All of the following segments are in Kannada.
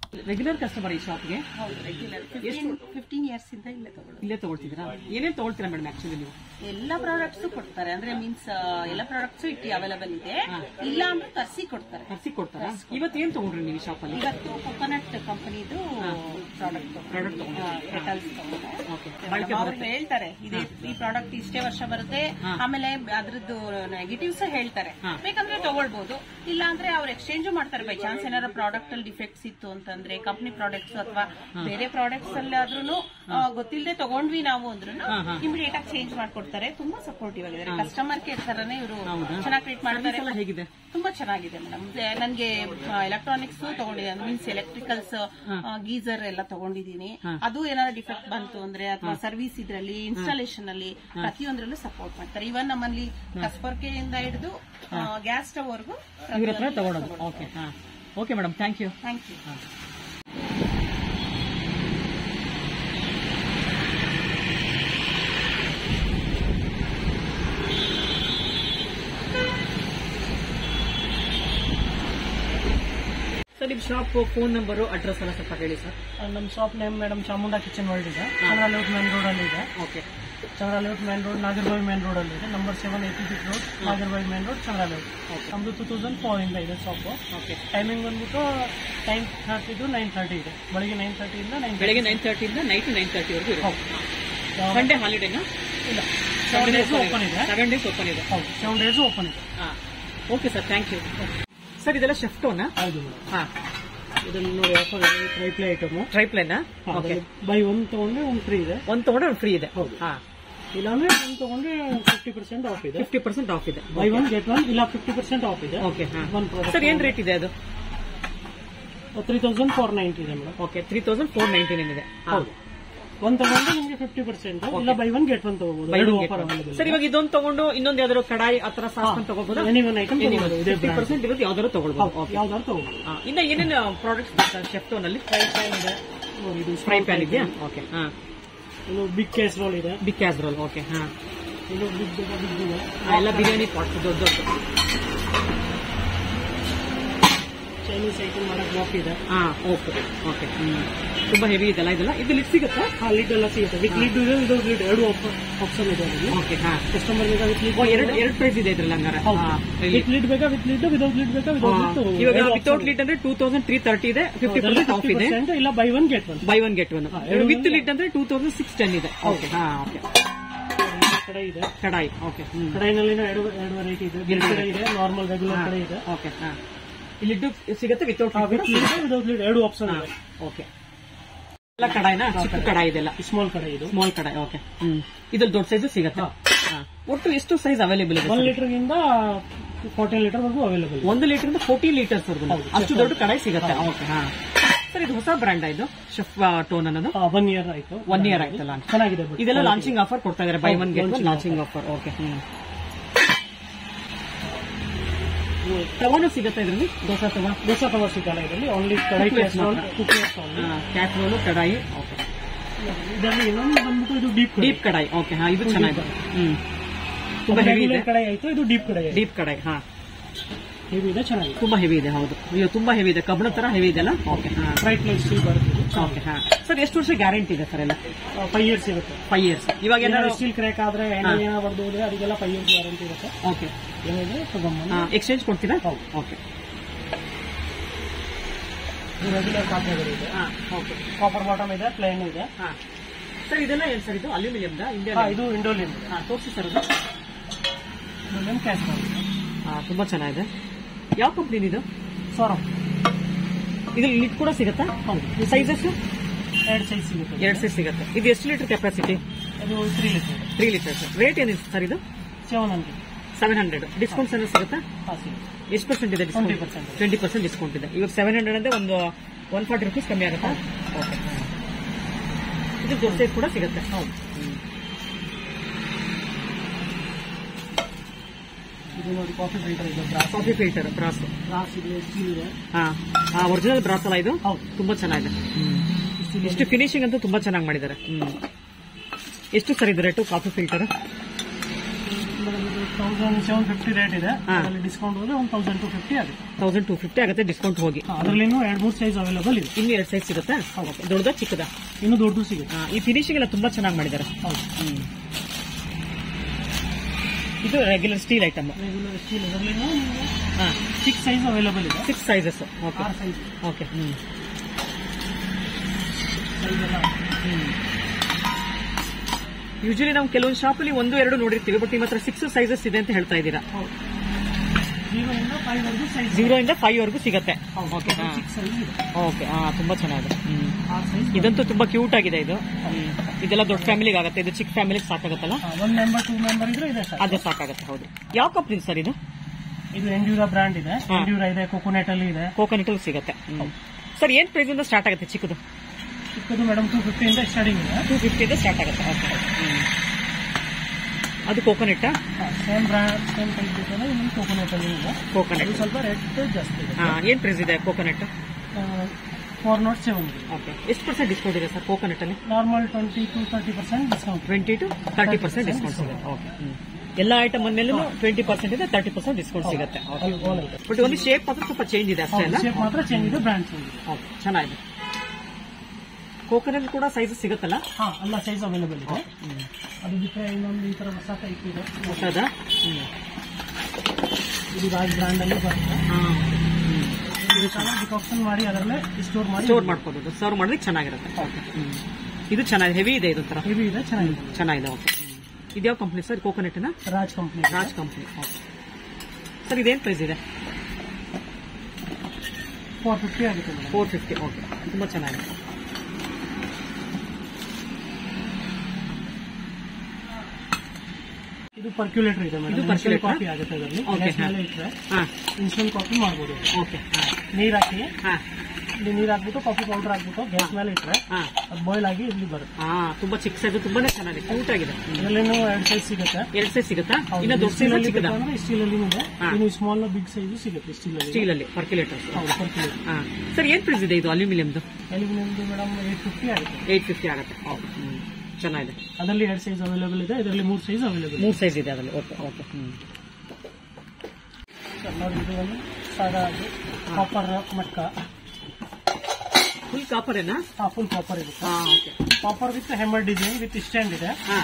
ರೆಗ್ಯುಲರ್ ಕಸ್ಟಮರ್ ಈ ಶಾಪ್ಗೆ ಹೌದು ರೆಗ್ಯುಲರ್ ಫಿಫ್ಟೀನ್ ಇಯರ್ಸ್ ಇಂದ ಇಲ್ಲೇ ತಗೊಳ್ಳೋದು ಇಲ್ಲೇ ತಗೊಳ್ತಿದ್ದೀರಾ ಏನೇನ್ ತಗೊಳ್ತೀರಾ ಮೇಡಮ್ ಆಕ್ಚುಲಿ ನೀವು ಎಲ್ಲ ಪ್ರಾಡಕ್ಟ್ಸ್ ಕೊಡ್ತಾರೆ ಅಂದ್ರೆ ಮೀನ್ಸ್ ಎಲ್ಲ ಪ್ರಾಡಕ್ಟ್ಸ್ ಇಟ್ಟು ಅವೈಲಬಲ್ ಇದೆ ಇಲ್ಲ ಅಂದ್ರೆ ತರಿಸಿ ಕೊಡ್ತಾರೆ ತರಿಸಿ ಕೊಡ್ತಾರಾ ಇವತ್ತೇನ್ ತಗೊಂಡ್ರಿ ನೀವು ಶಾಪಲ್ಲಿ ಇವತ್ತು ಕೊಕೊನಟ್ ಕಂಪನಿದು ಪ್ರಾಡಕ್ಟ್ ಪ್ರಾಡಕ್ಟ್ ತಗೊಂಡ್ರಿ ಮೆಟಲ್ಸ್ ಓಕೆ ಅವ್ರು ಹೇಳ್ತಾರೆ ಇದೇ ಈ ಪ್ರಾಡಕ್ಟ್ ಇಷ್ಟೇ ವರ್ಷ ಬರುತ್ತೆ ಆಮೇಲೆ ಅದ್ರದ್ದು ನೆಗೆಟಿವ್ಸ್ ಹೇಳ್ತಾರೆ ಬೇಕಂದ್ರೆ ತಗೊಳ್ಬಹುದು ಇಲ್ಲ ಅಂದ್ರೆ ಅವ್ರು ಎಕ್ಸ್ಚೇಂಜ್ ಮಾಡ್ತಾರೆ ಬೈ ಚಾನ್ಸ್ ಏನಾರ ಪ್ರಾಡಕ್ಟ್ ಅಲ್ಲಿ ಡಿಫೆಕ್ಟ್ಸ್ ಇತ್ತು ಅಂತಂದ್ರೆ ಕಂಪ್ನಿ ಪ್ರಾಡಕ್ಟ್ಸ್ ಅಥವಾ ಬೇರೆ ಪ್ರಾಡಕ್ಟ್ಸ್ ಅಲ್ಲಿ ಆದ್ರೂ ಗೊತ್ತಿಲ್ಲದೆ ತಗೊಂಡ್ವಿ ನಾವು ಅಂದ್ರೂ ಇಮಿಡಿಯೇಟ್ ಆಗಿ ಚೇಂಜ್ ಮಾಡ್ಕೊಡ್ತಾರೆ ತುಂಬಾ ಸಪೋರ್ಟಿವ್ ಆಗಿದ್ದಾರೆ ಕಸ್ಟಮರ್ ಕೇರ್ ತರನೇ ಇವರು ಚೆನ್ನಾಗಿ ಟ್ರೀಟ್ ಮಾಡ್ತಾರೆ ಎಲ್ಲ ಹೇಗಿದೆ ತುಂಬಾ ಚೆನ್ನಾಗಿದೆ ಮೇಡಮ್ ನನ್ಗೆ ಎಲೆಕ್ಟ್ರಾನಿಕ್ಸ್ ತಗೊಂಡಿದ್ದೀನಿ ಮೀನ್ಸ್ ಎಲೆಕ್ಟ್ರಿಕಲ್ಸ್ ಗೀಸರ್ ಎಲ್ಲ ತಗೊಂಡಿದ್ದೀನಿ ಅದು ಏನಾದ್ರು ಡಿಫೆಕ್ಟ್ ಬಂತು ಅಂದ್ರೆ ಅಥವಾ ಸರ್ವಿಸ್ ಇದ್ರಲ್ಲಿ ಇನ್ಸ್ಟಾಲೇಷನ್ ಅಲ್ಲಿ ಪ್ರತಿಯೊಂದರಲ್ಲೂ ಸಪೋರ್ಟ್ ಮಾಡ್ತಾರೆ ಇವನ್ ನಮ್ಮಲ್ಲಿ ಕಸ್ಬರ್ಕೆಯಿಂದ ಹಿಡಿದು ಗ್ಯಾಸ್ ಸ್ಟವ್ ವರ್ಗು ಇವ್ರ ಹತ್ರ ತಗೊಳೋದು ಓಕೆ ಹಾ okay madam thank you thank you sir ನಿಮ್ ಶಾಪ್ ಫೋನ್ ನಂಬರು ಅಡ್ರೆಸ್ ಎಲ್ಲ ಸ್ವಲ್ಪ ಹೇಳಿ ಸರ್ ನಮ್ಮ shop name madam Chamunda Kitchen World ಇದೆ ಚಂದ್ರ ಲೇಔಟ್ ಮೇನ್ ರೋಡ್ ಅಲ್ಲಿ ಇದೆ okay Chandra Layout main road Nagarabhavi main road ಅಲ್ಲಿ ಇದೆ number seven eighty six road Nagarabhavi main road Chandra Layout ನಮ್ದು ಟೂ ತೌಸಂಡ್ ಫೋರ್ ಇಂದ ಇದೆ ಶಾಪ್ ಓಕೆ ಟೈಮಿಂಗ್ ಬಂದ್ಬಿಟ್ಟು nine thirty to nine thirty ಇದೆ ಬೆಳಿಗ್ಗೆ ನೈನ್ ಥರ್ಟಿಯಿಂದ ನೈನ್ ಬೆಳಗ್ಗೆ ನೈನ್ ತರ್ಟಿಯಿಂದ ನೈಟ್ ನೈನ್ ತರ್ಟಿವರೆಗೂ ಹೌದು ಸಂಡೇ ಹಾಲಿಡೇನಾ ಇಲ್ಲ ಸೆವೆನ್ ಡೇಸ್ ಓಪನ್ ಇದೆ ಸೆವೆನ್ ಡೇಸ್ ಓಪನ್ ಇದೆ ಹೌದು ಸೆವೆನ್ ಡೇಸ್ ಓಪನ್ ಇದೆ ಹಾ okay sir thank you sir ಇದೆಲ್ಲ ಶೆಫ್ಟೋನಾ ಹೌದು ಮೇಡಮ್ ಹಾ ಇದನ್ನು ನೋಡಿ ಆಫರ್ ಇದೆ ಟ್ರೈಪ್ಲೇ ಐಟಮು ಟ್ರೈಪ್ಲೇನಾ ಓಕೆ ಬೈ ಒನ್ ತಗೊಂಡ್ರೆ ಒಂದು ಫ್ರೀ ಇದೆ ಒಂದ್ ತಗೊಂಡ್ರೆ ಒಂದು ಫ್ರೀ ಇದೆ ಹೌದು. ಹಾ ಇಲ್ಲಾಂದ್ರೆ ಒಂದು ತಗೊಂಡ್ರೆ ಫಿಫ್ಟಿ ಪರ್ಸೆಂಟ್ ಆಫ್ ಇದೆ ಫಿಫ್ಟಿ ಪರ್ಸೆಂಟ್ ಆಫ್ ಇದೆ ಬೈ ಒನ್ ಗೆಟ್ ಒನ್ ಇಲ್ಲ ಫಿಫ್ಟಿ ಪರ್ಸೆಂಟ್ ಆಫ್ ಇದೆ ಓಕೆ ಹಾ ಒನ್ ಪ್ರಾಡಕ್ಟ್ ಸರ್ ಏನ್ ರೇಟ್ ಇದೆ ಅದು ತ್ರೀ ತೌಸಂಡ್ ಫೋರ್ ನೈಂಟಿ ಇದೆ madam okay three thousand four ninety nine ಇದೆ ಹಾ. ಹೌದು ಒಂದ್ ತಗೊಂಡ್ರೆ ನಿಮಗೆ ಫಿಫ್ಟಿ ಪರ್ಸೆಂಟ್ ಇಲ್ಲ ಬೈ ಒನ್ ಗೆಟ್ ಒನ್ ತಗೋಬಹುದು Buy ಎರಡು one get offer one. Available sir ಇವಾಗ ಇದೊಂದು ತಗೊಂಡು ಇನ್ನೊಂದು ಯಾವ್ದಾದ್ರು ಕಡಾಯಿ ಆತರ ಸಾಸ್ಕೊಂಡು ತಗೋಬೋದಾ ಎನಿ ಒನ್ ಐಟಮ್ ತಗೋಬಹುದು ಇದೇ ಫಿಫ್ಟಿ ಪರ್ಸೆಂಟ್ ಇರೋದು ಯಾವ್ದಾದ್ರು ತಗೊಳ್ಬೋದು ಓಕೆ ಯಾವ್ದಾದ್ರು ತಗೋಬಹುದು ಹಾ. ಇನ್ನ ಏನೇನು ಪ್ರಾಡಕ್ಟ್ಸ್ ಶೆಫ್ಟೋನ್ ಅಲ್ಲಿ ಫ್ರೈ ಪ್ಯಾನ್ ಇದೆ ನೋಡಿ ಇದು ಫ್ರೈ ಪ್ಯಾನ್ ಇದೆಯಾ ಓಕೆ ಹಾ ಇದು ಬಿಗ್ ಕೇಸ್ ರೋಲ್ ಇದೆ ಬಿಗ್ ಕ್ಯಾಸ್ರೋಲ್ ಓಕೆ ಹಾ ಇದು ಬಿಗ್ ಬಿಗ್ ಇದೆ ಹಾ, ಎಲ್ಲ ಬಿರಿಯಾನಿ ಪಾಟ್ ದೊಡ್ಡ ದೊಡ್ಡ ಚೈನೀಸ್ ಐಟಮ್ ಮಾಡಕ್ ಬಾಕ್ ಇದೆ ಹಾ ಓಕೆ ಓಕೆ ಹ್ಮ್ ತುಂಬಾ ಹೆವಿ ಇದೆಲ್ಲ ಇದೆಲ್ಲ ಇದು ಲಿಟ್ ಸಿಗುತ್ತಾ ಹಾ ಲಿಡ್ ಎಲ್ಲ ಸಿಗುತ್ತೆ ವಿತ್ ಲಿಡ್ ಇದೆ ಇದು ಲಿಡ್ ಎರಡು ಆಪ್ಷನ್ ಇದೆ ಅದರಲ್ಲಿ ಓಕೆ ಹಾ ಕಸ್ಟಮರ್ ಬೇಕಾ ವಿತ್ ಲಿಡ್ ಓ ಎರಡು ಎರಡು ಪ್ರೈಸ್ ಇದೆ ಇದ್ರಲ್ಲಿ ಹಂಗಾರೆ ಹಾ, ಇಲ್ಲಿ. ವಿತ್ ಲಿಡ್ ಬೇಕಾ ವಿತ್ ಲಿಡ್ ವಿದೌಟ್ ಲಿಡ್ ಬೇಕಾ ಹಾ, ವಿದೌಟ್ ಇವಾಗ ವಿತೌಟ್ ಲಿಟ್ ಅಂದ್ರೆ ಟೂ ತೌಸಂಡ್ ತ್ರೀ ತರ್ಟಿ ಇದೆ ಫಿಫ್ಟಿ ಪರ್ಸೆಂಟ್ ಆಫ್ ಇದೆ ಇಲ್ಲ buy one get one buy one get one ಎರಡು ವಿತ್ ಲಿಟ್ ಅಂದ್ರೆ ಟೂ ತೌಸಂಡ್ ಸಿಕ್ಸ್ ಟೆನ್ ಇದೆ ಓಕೆ ಹಾ ಓಕೆ ಕಡೆ ಇದೆ ಕಡಾಯಿ ಓಕೆ ಹ್ಮ್ ಕಡೆಯಲ್ಲಿ ಎರಡು ಎರಡು ವೆರೈಟಿ ಇದೆ ಬಿಲ್ ಕಡೆ ಇದೆ ನಾರ್ಮಲ್ ರೆಗ್ಯುಲರ್ ಕಡೆ ಇದೆ ಓಕೆ ಹಾ ಇಲ್ಲಿ ಸಿಗುತ್ತೆ without with lid without lid ಎರಡು ಆಪ್ಷನ್ ಇದೆ ಓಕೆ ಎಲ್ಲ ಕಡಾಯಿನ ಚಿಕ್ಕ ಕಡಾಯಿ ಇದೆಲ್ಲ ಸ್ಮಾಲ್ ಕಡೆ ಇದು ಸ್ಮಾಲ್ ಕಡಾಯಿ ಓಕೆ ಹ್ಮ್ ಇದ್ರಲ್ಲಿ ದೊಡ್ಡ ಸೈಜ್ ಸಿಗುತ್ತೆ ಹಾ. ಒಟ್ಟು ಎಷ್ಟು ಸೈಜ್ ಅವೈಲೇಬಲ್ ಇದೆ ಒನ್ sir? ಲೀಟರ್ ಗಿಂದ ಫೋರ್ಟೀನ್ ಲೀಟರ್ ವರೆಗೂ ಅವೈಲೇಬಲ್ ಒಂದು ಲೀಟರ್ ಇಂದ ಫೋರ್ಟಿ ಲೀಟರ್ಸ್ ವರ್ಗು ಅಷ್ಟು ದೊಡ್ಡ ಕಡಾಯಿ ಸಿಗುತ್ತೆ ಓಕೆ ಹಾ ಸರ್ ಇದು ಹೊಸ ಬ್ರ್ಯಾಂಡ್ ಇದು ಶೆಫ್ ಟೋನ್ ಅನ್ನೋದು ಒನ್ ಇಯರ್ ಆಯ್ತು ಒನ್ ಇಯರ್ ಆಯ್ತಲ್ಲ ಚೆನ್ನಾಗಿದೆ ಬಿಡಿ. ಇದೆಲ್ಲ ಲಾಂಚಿಂಗ್ ಆಫರ್ ಕೊಡ್ತಾ ಇದಾರೆ buy one get one launching offer okay hmm ತವನು ಸಿಗುತ್ತೆ ಇದರಲ್ಲಿ ದೋಸೆ ತವ ದೋಸೆ ತವ ಸಿಗಲ್ಲ ಇದರಲ್ಲಿ ಓನ್ಲಿ ಕಡಾಯಿ Cookware ಮಾತ್ರ. ಕುಕ್ಕರ್ ಕ್ಯಾಟ್ರೋಲು ಕಡಾಯಿ ಓಕೆ ಇದರಲ್ಲಿ ಇನ್ನೊಂದು ಬಂದ್ಬಿಟ್ಟು ಇದು ಡೀಪ್ ಡೀಪ್ ಕಡಾಯಿ ಓಕೆ ಹಾ ಇದು ಚೆನ್ನಾಗಿದೆ ಹ್ಮ್ ತುಂಬಾ ಹೆವಿ ಇದೆ ಕಡಾಯಿ ಆಯ್ತು ಇದು ಡೀಪ್ ಕಡಾಯಿ ಡೀಪ್ ಕಡಾಯಿ ಹಾ ಹೆವಿ ಇದೆ ಚೆನ್ನಾಗಿದೆ ತುಂಬಾ ಹೆವಿ ಇದೆ ಹೌದು ಅಯ್ಯೋ ತುಂಬಾ ಹೆವಿ ಇದೆ ಕಬ್ಬಣ ತರ ಹೆವಿ ಇದೆಲ್ಲ ಓಕೆ ಹಾ ಫ್ರೈಟ್ ಪ್ಲೇಸ್ ಸ್ಟೀಲ್ ಬರುತ್ತೆ ಓಕೆ ಹಾ ಸರ್ ಎಷ್ಟು ವರ್ಷ ಗ್ಯಾರಂಟಿ ಇದೆ ಸರ್ ಎಲ್ಲ ಫೈವ್ ಇಯರ್ಸ್ ಇರುತ್ತೆ ಫೈವ್ ಇಯರ್ಸ್ ಇವಾಗ ಏನಾದ್ರು ಸ್ಟೀಲ್ ಕ್ರ್ಯಾಕ್ ಆದ್ರೆ ಎಣ್ಣೆ ಏನಾದ್ರು ಬರ್ದು ಹೋದ್ರೆ ಅದಕ್ಕೆಲ್ಲ ಫೈವ್ ಇಯರ್ಸ್ ವಾರಂಟಿ ಇರುತ್ತೆ ಓಕೆ ಏನಿದೆ ತಗೊಂಬಂದು ಎಕ್ಸ್ಚೇಂಜ್ ಕೊಡ್ತೀರಾ ಹೌದು. ಓಕೆ ರೆಗ್ಯುಲರ್ ಪಾತ್ರೆಗಳು ಇದೆ ಹಾ ಓಕೆ ಕಾಪರ್ ಬಾಟಮ್ ಇದೆ ಪ್ಲೇನ್ ಇದೆ ಹಾ ಸರ್ ಇದೆಲ್ಲ ಏನ್ ಸರ್ ಇದು ಅಲ್ಯೂಮಿನಿಯಂದ ಹಾ ಇಂಡಿಯಾ ಇದು ಇಂಡೋಲಿನ್ ಹಾ ತೋರಿಸಿ ಸರ್ ಅದು ಇಂಡೋಲಿನ್ ಕ್ಯಾಶ್ ಹಾ ತುಂಬಾ ಚೆನ್ನಾಗಿದೆ ಯಾವ ಕಂಪ್ನಿ ಇದು ಸೌರ ಇದ್ರಲ್ಲಿ ಲಿಟ್ ಕೂಡ ಸಿಗುತ್ತಾ ಹೌದು ಸೈಜಸ್ ಎರಡು ಸೈಜ್ ಸಿಗುತ್ತೆ ಎರಡು ಸೈಜ್ ಸಿಗುತ್ತೆ ಇದು ಎಷ್ಟು ಲೀಟರ್ ಕೆಪಾಸಿಟಿ ಇದು three litre three litres rate ಏನಿದೆ ಸರ್ ಇದು seven hundred seven hundred discounts ಏನೋ ಸಿಗುತ್ತಾ ಹಾ ಸಿಗುತ್ತೆ ಎಷ್ಟು ಪರ್ಸೆಂಟ್ ಇದೆ 20% ಟ್ವೆಂಟಿ ಪರ್ಸೆಂಟ್ ಡಿಸ್ಕೌಂಟ್ ಇದೆ ಇವಾಗ ಸೆವೆನ್ ಹಂಡ್ರೆಡ್ ಅಂದ್ರೆ ಒಂದು ಒನ್ ಫಾರ್ಟಿ ರುಪೀಸ್ ಕಮ್ಮಿ ಆಗುತ್ತಾ ಓಕೆ ಇದು ದೋಸೆ ಕೂಡ ಸಿಗುತ್ತೆ ಹೌದು ಇದು ನೋಡಿ ಕಾಫಿ ಫಿಲ್ಟರ್ ಇದೆ brass coffee filter brass brass ಇದೆ ಸ್ಟೀಲ್ ಇದೆ ಹಾ ಹಾ ಒರಿಜಿನಲ್ ಬ್ರಾಸ್ ಅಲ್ಲ ಇದು ಹೌದು ತುಂಬಾ ಚೆನ್ನಾಗಿದೆ ಎಷ್ಟು ಫಿನಿಶಿಂಗ್ ಅಂತೂ ತುಂಬಾ ಚೆನ್ನಾಗಿ ಮಾಡಿದ್ದಾರೆ ಹ್ಮ್ ಎಷ್ಟು ಸರ್ ಇದು rate coffee filter thousand seven fifty rate ಇದೆ ಹಾ. ಅದರಲ್ಲಿ ಡಿಸ್ಕೌಂಟ್ ಹೋದ್ರೆ ಒಂದು ತೌಸಂಡ್ ಟು ಫಿಫ್ಟಿ ಆಗುತ್ತೆ ತೌಸಂಡ್ ಟೂ ಫಿಫ್ಟಿ ಆಗುತ್ತೆ ಡಿಸ್ಕೌಂಟ್ ಹೋಗಿ ಅದರಲ್ಲಿ ಇನ್ನೂ ಎರಡು ಮೂರು ಸೈಜ್ ಅವೈಲೇಬಲ್ ಇದೆ ಇನ್ನು ಎರಡು ಸೈಜ್ ಸಿಗುತ್ತಾ ದೊಡ್ಡದ ಚಿಕ್ಕದ ಇನ್ನು ದೊಡ್ಡ ಸಿಗುತ್ತೆ ಈ ಫಿನಿಶಿಂಗ್ ಎಲ್ಲ ತುಂಬಾ ಚೆನ್ನಾಗಿ ಮಾಡಿದ್ದಾರೆ ಹೌದು ಇದು regular steel item regular steel ಇದರಲ್ಲಿ ಹಾ ಸಿಕ್ಸ್ ಸೈಜ್ ಅವೈಲೇಬಲ್ ಇದೆ ಸಿಕ್ಸ್ ಸೈಜಸ್ ಓಕೆ ಆರು ಸೈಜ್ ಓಕೆ ಹ್ಮ್ ಸೈಜ್ ಎಲ್ಲ ಯೂಶಲಿ ನಾವು ಕೆಲವೊಂದು ಶಾಪಲ್ಲಿ ಒಂದು ಎರಡು ನೋಡಿರ್ತೀವಿ ಬಟ್ ನಿಮ್ಮ ಹತ್ರ ಸಿಕ್ಸ್ ಸೈಜಸ್ ಇದೆ ಅಂತ ಹೇಳ್ತಾ ಇದ್ದೀರಾ ಹೌದು ಜೀರೋಯಿಂದ ಫೈವ್ ವರೆಗೂ ಸೈಜ್ ಜೀರೋ ಇಂದ ಫೈವ್ ವರೆಗೂ ಸಿಗತ್ತೆ ಓಕೆ ಹಾ ಸಿಕ್ಸ್ ಸೈಜ್ ಇದೆ ಓಕೆ ಹಾ ತುಂಬಾ ಚೆನ್ನಾಗಿದೆ ಹ್ಮ್ ಆರು ಸೈಜ್ ಇದಂತೂ ತುಂಬಾ ಕ್ಯೂಟ್ ಆಗಿದೆ ಇದು ಹ್ಮ್. ಇದೆಲ್ಲ ದೊಡ್ಡ ಫ್ಯಾಮಿಲಿಗೆ ಆಗುತ್ತೆ ಇದು ಚಿಕ್ಕ ಫ್ಯಾಮಿಲಿಗೆ ಸಾಕಾಗತ್ತಲ್ಲ ಒನ್ ಮೆಂಬರ್ ಟೂ ಮೆಂಬರ್ ಇದ್ರೆ ಇದೆ ಸರ್ ಅದೇ ಸಾಕಾಗುತ್ತೆ ಹೌದು ಯಾವ ಕಂಪ್ನಿ ಸರ್ ಇದು ಇದು ಎಂಡ್ಯೂರಾ ಬ್ರ್ಯಾಂಡ್ ಇದೆ ಹಾ. ಎಂಡ್ಯೂರಾ ಇದೆ ಕೋಕೋನೆಟ್ ಅಲ್ಲಿ ಇದೆ ಕೋಕೋನಟ್ ಸಿಗತ್ತೆ ಸರ್ ಏನ್ ಪ್ರೈಸ್ ಇಂದ ಸ್ಟಾರ್ಟ್ ಆಗುತ್ತೆ ಚಿಕ್ಕದು ಚಿಕ್ಕದು ಮೇಡಮ್ ಟೂ ಫಿಫ್ಟಿಯಿಂದ ಸ್ಟಾರ್ಟಿಂಗ್ ಇದೆ ಟೂ ಫಿಫ್ಟಿಯಿಂದ ಸ್ಟಾರ್ಟ್ ಆಗುತ್ತೆ ಓಕೆ ಅದು coconut same brand same type ಬೇಕಂದ್ರೆ ಇನ್ನೊಂದು ಕೋಕೋನೆಟ್ ಅಲ್ಲಿ ಇದೆ ಕೋಕೋನಟ್ ಅದು ಸ್ವಲ್ಪ ರೇಟ್ ಜಾಸ್ತಿ ಇದೆ ಏನ್ ಪ್ರೈಸ್ ಇದೆ ಕೋಕೋನಟ್ ಫೋರ್ ನಾಟ್ ಸೆವೆನ್ ಇದೆ ಓಕೆ ಎಷ್ಟು ಪರ್ಸೆಂಟ್ ಡಿಸ್ಕೌಂಟ್ ಇದೆ ಸರ್ ಕೋಕೋನಟ್ ಅಲ್ಲಿ normal twenty to thirty percent discount twenty to thirty percent discount ಸಿಗುತ್ತೆ ಓಕೆ ಎಲ್ಲ ಐಟಮ್ ಅಂದ್ಮೇಲೆ ಟ್ವೆಂಟಿ ಪರ್ಸೆಂಟ್ ಇದೆ ತರ್ಟಿ ಪರ್ಸೆಂಟ್ ಡಿಸ್ಕೌಂಟ್ ಸಿಗುತ್ತೆ ಅಲ್ಲಿ ಗೋಲ್ ಇದೆ ಬಟ್ ಒಂದು ಶೇಪ್ ಮಾತ್ರ ಸ್ವಲ್ಪ ಚೇಂಜ್ ಇದೆ ಅಷ್ಟೇ ಅಲ್ಲ ಶೇಪ್ ಮಾತ್ರ ಚೇಂಜ್ ಇದೆ ಬ್ರ್ಯಾಂಡ್ ಚೇಂಜ್ ಇದೆ ಓಕೆ ಚೆನ್ನಾಗಿದೆ ಕೋಕೋನಟ್ ಕೂಡ ಸೈಜ್ ಸಿಗುತ್ತಲ್ಲ ಹಾ ಎಲ್ಲ ಸೈಜ್ ಅವೈಲೇಬಲ್ ಇದೆ ಅದು ಬಿಟ್ಟರೆ ಇನ್ನೊಂದು ಈ ತರ ಹೊಸ ಟೈಪ್ ಇದೆ ಹೊಸದ ಇದು ರಾಜ್ ಬ್ರ್ಯಾಂಡ್ ಅಲ್ಲಿ ಬರುತ್ತೆ ಹಾಂ ಇದು ಚೆನ್ನಾಗಿ ಡಿಕಾಕ್ಷನ್ ಮಾಡಿ ಅದರಲ್ಲೇ ಸ್ಟೋರ್ ಮಾಡಿ ಸ್ಟೋರ್ ಮಾಡ್ಕೋಬಹುದು ಸರ್ವ್ ಮಾಡೋದಕ್ಕೆ ಚೆನ್ನಾಗಿರುತ್ತೆ ಓಕೆ ಇದು ಚೆನ್ನಾಗಿದೆ ಹೆವಿ ಇದೆ ಇದು ತರ ಹೆವಿ ಇದೆ ಚೆನ್ನಾಗಿದೆ ಚೆನ್ನಾಗಿದೆ ಓಕೆ ಇದ್ಯಾವ ಕಂಪ್ನಿ ಸರ್ ಕೋಕೋನಟ್ನ Raj company Raj company okay sir ಇದೇನು ಪ್ರೈಸ್ ಇದೆ ಫೋರ್ ಫಿಫ್ಟಿ ಆಗುತ್ತೆ ಮೇಡಮ್ ಫೋರ್ ಫಿಫ್ಟಿ ಓಕೆ ತುಂಬ ಚೆನ್ನಾಗಿದೆ ಇದು ಪರ್ಕ್ಯುಲೇಟರ್ ಇದೆ ಇದು ಮೇಡಮ್ percolator? ಕಾಫಿ ಆಗುತ್ತೆ ಅದರಲ್ಲಿ Okay, ಗ್ಯಾಸ್ ಹಾ. ಮೇಲೆ ಇಟ್ಟರೆ ಹಾಂ ಇನ್ಸ್ಟೆಂಟ್ ಕಾಫಿ ಮಾಡ್ಬೋದು ಓಕೆ ಹಾಂ ನೀರ್ ಹಾಕಿ ಹಾಂ ಇಲ್ಲಿ ನೀರ್ ಹಾಕ್ಬಿಟ್ಟು ಕಾಫಿ ಪೌಡರ್ ಹಾಕ್ಬಿಟ್ಟು ಗ್ಯಾಸ್ ಮೇಲೆ ಇಟ್ಟರೆ ಹಾಂ ಅದು ಬಾಯ್ಲ್ ಆಗಿ ಇಲ್ಲಿ ಬರುತ್ತೆ ಹಾಂ ತುಂಬ ಚಿಕ್ಕ ಸೈಜ್ ತುಂಬಾನೇ ಚೆನ್ನಾಗಿದೆ ಕ್ಯೂಟ್ ಆಗಿದೆ ಇದರಲ್ಲಿನೂ ಎರಡು ಸೈಜ್ ಸಿಗುತ್ತೆ ಎರಡು ಸೈಜ್ ಸಿಗುತ್ತಾ ಹೌದು, ಇನ್ನು ದೊಡ್ಡ ಸ್ಟೀಲ್ ಸೈಜ್ ಅಲ್ಲಿ ಚಿಕ್ಕದ ಬೇಕಂದ್ರೆ ಸ್ಟೀಲ್ ಅಲ್ಲಿ ಇದೆ ಹಾ. ಇನ್ನು ಸ್ಮಾಲ್ ಬಿಗ್ ಸೈಜ್ ಸಿಗುತ್ತೆ ಸ್ಟೀಲ್ ಅಲ್ಲಿ ಸ್ಟೀಲ್ ಅಲ್ಲಿ ಪರ್ಕ್ಯುಲೇಟರ್ ಹೌದು ಪರ್ಕ್ಯುಲೇಟರ್ ಹಾಂ ಸರ್ ಏನು ಪ್ರೈಸ್ ಇದೆ ಇದು ಅಲ್ಯೂಮಿನಿಯಮ್ದು ಅಲ್ಯೂಮಿನಿಯಮ್ದು ಮೇಡಮ್ ಏಟ್ ಫಿಫ್ಟಿ ಆಗುತ್ತೆ ಏಯ್ಟ್ ಫಿಫ್ಟಿ ಆಗುತ್ತೆ ಓಕೆ ಹ್ಞೂ ಚೆನ್ನಾಗಿದೆ ಅದರಲ್ಲಿ ಎರಡು ಸೈಜ್ ಅವೈಲೇಬಲ್ ಇದೆ ಇದರಲ್ಲಿ ಮೂರು ಸೈಜ್ ಅವೈಲೇಬಲ್ ಮೂರು ಸೈಜ್ ಇದೆ ಅದರಲ್ಲಿ ಓಕೆ ಓಕೆ ಹ್ಞೂ ನೋಡಿ ಇದು ಒಂದು ಸಾದಾ ಕಾಪರ್ ಮಟ್ಕ ಫುಲ್ ಕಾಪರೇನಾ ಫುಲ್ ಕಾಪರ್ ಇರುತ್ತೆ ಹಾಂ okay copper with hammer design with stand ಇದೆ ಹಾಂ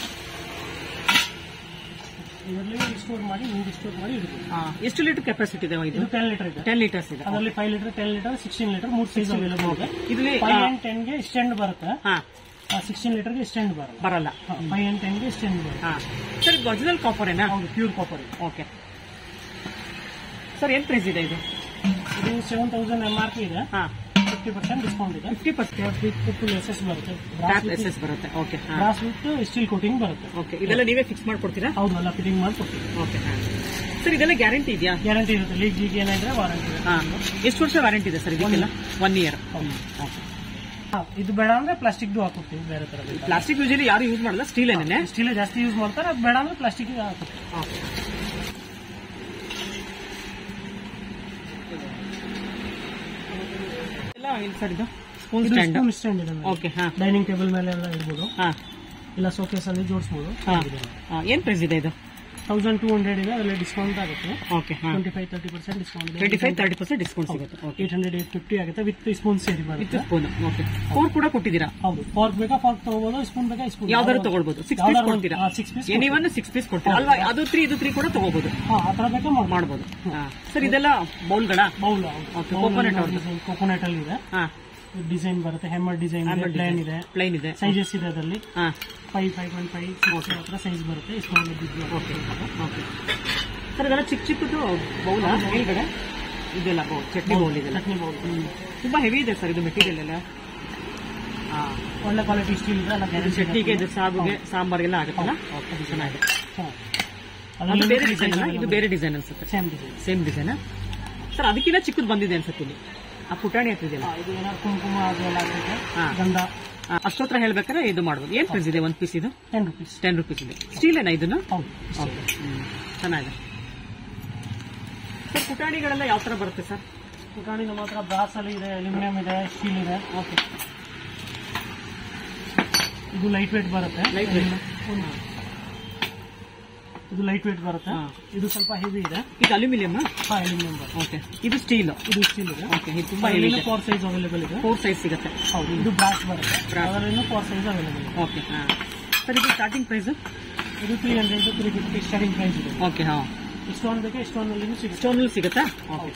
ಇದರಲ್ಲಿ ಸ್ಟೋರ್ ಮಾಡಿ ನೀರು ಸ್ಟೋರ್ ಮಾಡಿ ಇಡ್ತೀವಿ ಎಷ್ಟು ಲೀಟರ್ ಕೆಪಾಸಿಟಿ ಇದೆ ಇದು ಇದು ಟೆನ್ ಲೀಟರ್ ಇದೆ ಟೆನ್ ಲೀಟರ್ಸ್ ಇದೆ ಅದರಲ್ಲಿ five litre ten litre sixteen litre ಮೂರು ಸೈಜ್ ಅವೈಲೇಬಲ್ ಇದೆ ಇದರಲ್ಲಿ ಫೈವ್ ಅಂಡ್ ಟೆನ್ಗೆ ಸ್ಟ್ಯಾಂಡ್ ಬರುತ್ತೆ ಹಾ ಸಿಕ್ಸ್ಟೀನ್ ಲೀಟರ್ಗೆ ಸ್ಟ್ಯಾಂಡ್ ಬರಲ್ಲ ಬರಲ್ಲ ಫೈವ್ ಅಂಡ್ ಟೆನ್ಗೆ ಸ್ಟ್ಯಾಂಡ್ ಬರುತ್ತೆ ಹಾ ಸರ್ ಇದು ಒರಿಜಿನಲ್ ಕಾಪರೇನಾ ಹೌದು ಪ್ಯೂರ್ ಕಾಪರ್ ಓಕೆ ಸರ್ ಏನ್ ಪ್ರೈಸ್ ಇದೆ ಇದು ಇದು seven thousand M R P ಇದೆ ಹಾ ಫಿಫ್ಟಿ ಪರ್ಸೆಂಟ್ ಡಿಸ್ಕೌಂಟ್ ಇದೆ fifty percent full S S ಬರುತ್ತೆ ಟ್ಯಾಪ್ ಎಸ್ ಎಸ್ ಬರುತ್ತೆ ಓಕೆ ಹಾ ಗ್ರಾಸ್ ವಿತ್ ಸ್ಟೀಲ್ ಕೋಟಿಂಗ್ ಬರುತ್ತೆ ಓಕೆ ಇದೆಲ್ಲ ನೀವೇ ಫಿಕ್ಸ್ ಮಾಡ್ಕೊಡ್ತೀರಾ ಹೌದು ಎಲ್ಲ ಫಿಟ್ಟಿಂಗ್ ಮಾಡಿ ಕೊಡ್ತೀವಿ ಓಕೆ ಹಾ ಸರ್ ಇದೆಲ್ಲ ಗ್ಯಾರಂಟಿ ಇದೆಯಾ ಗ್ಯಾರಂಟಿ ಇರುತ್ತೆ ಲೀಕ್ ಗೀಗ್ ಏನಾದ್ರೆ ವಾರಂಟಿ ಇದೆ ಹಾ ಎಷ್ಟು ವರ್ಷ ವ್ಯಾರಂಟಿ ಇದೆ ಸರ್ ಇದಕ್ಕೆಲ್ಲ ಒನ್ ಇಯರ್ ಹೌದು ಓಕೆ ಹಾ, ಇದು ಬೇಡ ಅಂದ್ರೆ ಪ್ಲಾಸ್ಟಿಕ್ದು ಹಾಕೊಡ್ತೀವಿ ಬೇರೆ ತರ ಪ್ಲಾಸ್ಟಿಕ್ ಯೂಶಲಿ ಯಾರು ಯೂಸ್ ಮಾಡಲ್ಲ ಸ್ಟೀಲ್ ಏನೇನೆ ಸ್ಟೀಲ್ ಜಾಸ್ತಿ ಯೂಸ್ ಮಾಡ್ತಾರೆ ಅದು ಬೇಡ ಅಂದ್ರೆ ಪ್ಲಾಸ್ಟಿಕ್ ಹಾಕೊಡ್ತೀವಿ ಓಕೆ ಎಲ್ಲ ಇಲ್ಲ ಸರ್ ಇದು ಸ್ಪೂನ್ ಇದು ಸ್ಟ್ಯಾಂಡ್ ಸ್ಪೂನ್ ಸ್ಟ್ಯಾಂಡ್ ಇದೆ ಓಕೆ ಹಾ ಡೈನಿಂಗ್ ಟೇಬಲ್ ಮೇಲೆ ಎಲ್ಲ ಇಡ್ಬೋದು ಹಾ ಇಲ್ಲ ಸೋಕೇಸ್ ಅಲ್ಲಿ ಜೋಡಿಸ್ಬೋದು ಹಾ ಹಾ, ಏನ್ ಪ್ರೈಸ್ ಇದೆ ಇದು ತೌಸಂಡ್ ಟೂ ಹಂಡ್ರೆಡ್ ಇದೆ ಅದರಲ್ಲಿ ಡಿಸ್ಕೌಂಟ್ ಆಗುತ್ತೆ ಓಕೆ ಹಾ twenty five thirty percent discount ಇದೆ twenty five thirty percent discount ಸಿಗುತ್ತೆ okay eight hundred eight fifty ಆಗುತ್ತೆ ವಿತ್ ಸ್ಪೂನ್ ಸೇರಿ ವಿತ್ ಬರುತ್ತೆ ಸ್ಪೂನ್ ಓಕೆ ಫೋರ್ ಕೂಡ ಕೊಟ್ಟಿದ್ದೀರಾ ಹೌದು ಫಾರ್ಕ್ ಬೇಕಾ ಫಾರ್ಕ್ ತಗೋಬಹುದು ಸ್ಪೂನ್ ಬೇಕಾ ಸ್ಪೂನ್ ಯಾವ್ದಾದ್ರು ತಗೊಳ್ಬಹುದು ಸಿಕ್ಸ್ ಪೀಸ್ ಕೊಡ್ತೀರಾ six piece any one six piece ಕೊಡ್ತೀರಾ ಅಲ್ವಾ ಅದು ತ್ರೀ ಇದು ತ್ರೀ ಕೂಡ ತಗೋಬಹುದು ಹಾ ಆ ತರ ಬೇಕಾ ಮಾಡ್ಬೋದು ಮಾಡ್ಬೋದು ಸರ್ ಇದೆಲ್ಲ ಬೌಲ್ಗಳ ಬೌಲ್ Okay, coconut ಅವ್ರದ್ದು. ಕೋಕೋನಟ್ ಅಲ್ಲಿ ಇದೆ ಹಾ ಡಿಸೈನ್ ಬರುತ್ತೆ ಹೆಮ್ಮರ್ ಡಿಸೈನ್ ಇದೆ ಪ್ಲೇನ್ ಇದೆ ಪ್ಲೈನ್ ಇದೆ ಸೈಜಸ್ ಇದೆ ಅದರಲ್ಲಿ ಹಾ five five point five six ಹತ್ರ ಸೈಜ್ ಬರುತ್ತೆ ಸ್ಮಾಲ್ ಓಕೆ ಓಕೆ ಸರ್ ಇದೆಲ್ಲ ಚಿಕ್ಕ ಚಿಕ್ಕದು ಬೌಲ ಮೇಲ್ಗಡೆ ಇದೆಲ್ಲ ಬೌಲ್ ಚಟ್ನಿ ಬೌಲ್ ಇದೆಲ್ಲ ಚಟ್ನಿ ಬೌಲ್ ತುಂಬಾ ಹೆವಿ ಇದೆ ಸರ್ ಇದು ಮೆಟೀರಿಯಲ್ ಎಲ್ಲ ಹಾ ಒಳ್ಳೆ ಕ್ವಾಲಿಟಿ ಸ್ಟೀಲ್ ಇದೆ ಎಲ್ಲ ಇದು ಗ್ಯಾರಂಟಿ ಚಟ್ನಿಗೆ ಇದು ಸಾಗುಗೆ ಸಾಂಬಾರ್ಗೆಲ್ಲ ಆಗುತ್ತಲ್ಲ ಓಕೆ ಚೆನ್ನಾಗಿದೆ ಅದು ಬೇರೆ ಡಿಸೈನ್ ಇದು ಬೇರೆ ಡಿಸೈನ್ ಅನ್ಸುತ್ತೆ same design same design sir ಅದಕ್ಕಿಂತ ಚಿಕ್ಕದು ಬಂದಿದೆ ಅನ್ಸುತ್ತೆ ಇಲ್ಲಿ ಆ ಪುಟಾಣಿ ಹತ್ರ ಇದೆಯಲ್ಲ ಇದು ಏನಾದ್ರು ಕುಂಕುಮ ಅದೆಲ್ಲ ಹಾಕಿದ್ರೆ ಹಾ. ಗಂಧ ಆ, ಅಷ್ಟೊತ್ರ ಹೇಳ್ಬೇಕಾದ್ರೆ ಇದು ಮಾಡ್ಬೋದು ಏನ್ ಪ್ರೈಸ್ ಇದೆ ಒಂದ್ ಪೀಸ್ ಇದು ಟೆನ್ ರುಪೀಸ್ ಟೆನ್ ರುಪೀಸ್ ಇದೆ ಸ್ಟೀಲ್ ಏನಾ ಇದನ್ನು ಹೌದು ಓಕೆ ಚೆನ್ನಾಗಿದೆ ಸರ್ ಪುಟಾಣಿಗಳೆಲ್ಲ ಯಾವ ತರ ಬರುತ್ತೆ ಸರ್ ಪುಟಾಣಿ ನಮ್ಮ ಹತ್ರ ಬ್ರಾಸ್ ಅಲ್ಲಿ ಇದೆ ಅಲ್ಯೂಮಿನಿಯಂ ಇದೆ ಸ್ಟೀಲ್ ಇದೆ ಓಕೆ ಇದು ಲೈಟ್ ವೇಟ್ ಬರುತ್ತೆ Light weight. ಇದು ಲೈಟ್ ವೇಟ್ ಬರುತ್ತೆ ಹಾ. ಇದು ಸ್ವಲ್ಪ ಹೆವಿ ಇದೆ ಇದು ಅಲ್ಯೂಮಿನಿಯಂ ಹಾ ಅಲ್ಯೂಮಿನಿಯಂ ಬರುತ್ತೆ ಓಕೆ ಇದು ಸ್ಟೀಲ್ ಇದು ಸ್ಟೀಲ್ ಇದೆ ಓಕೆ ಇದು ತುಂಬಾ ಹೆವಿ ಇದೆ ಫೋರ್ ಸೈಜ್ ಅವೈಲೇಬಲ್ ಇದೆ ಫೋರ್ ಸೈಜ್ ಸಿಗುತ್ತೆ ಹೌದು ಇದು ಬ್ರಾಸ್ ಬರುತ್ತೆ Brass. ಅದರಲ್ಲಿನೂ ಫೋರ್ ಸೈಜ್ ಅವೈಲೇಬಲ್ ಇದೆ ಓಕೆ ಹಾಂ ಸರ್ ಇದು ಸ್ಟಾರ್ಟಿಂಗ್ ಪ್ರೈಸ್ ಇದು three hundred three fifty starting price ಇದೆ ಓಕೆ ಹಾಂ ಇಷ್ಟೊಂದು ಬೇಕಾ ಇಷ್ಟೊಂದಲ್ಲಿ ಸಿಗುತ್ತೆ ಸ್ಟೋನಲ್ಲಿ ಸಿಗುತ್ತಾ ಓಕೆ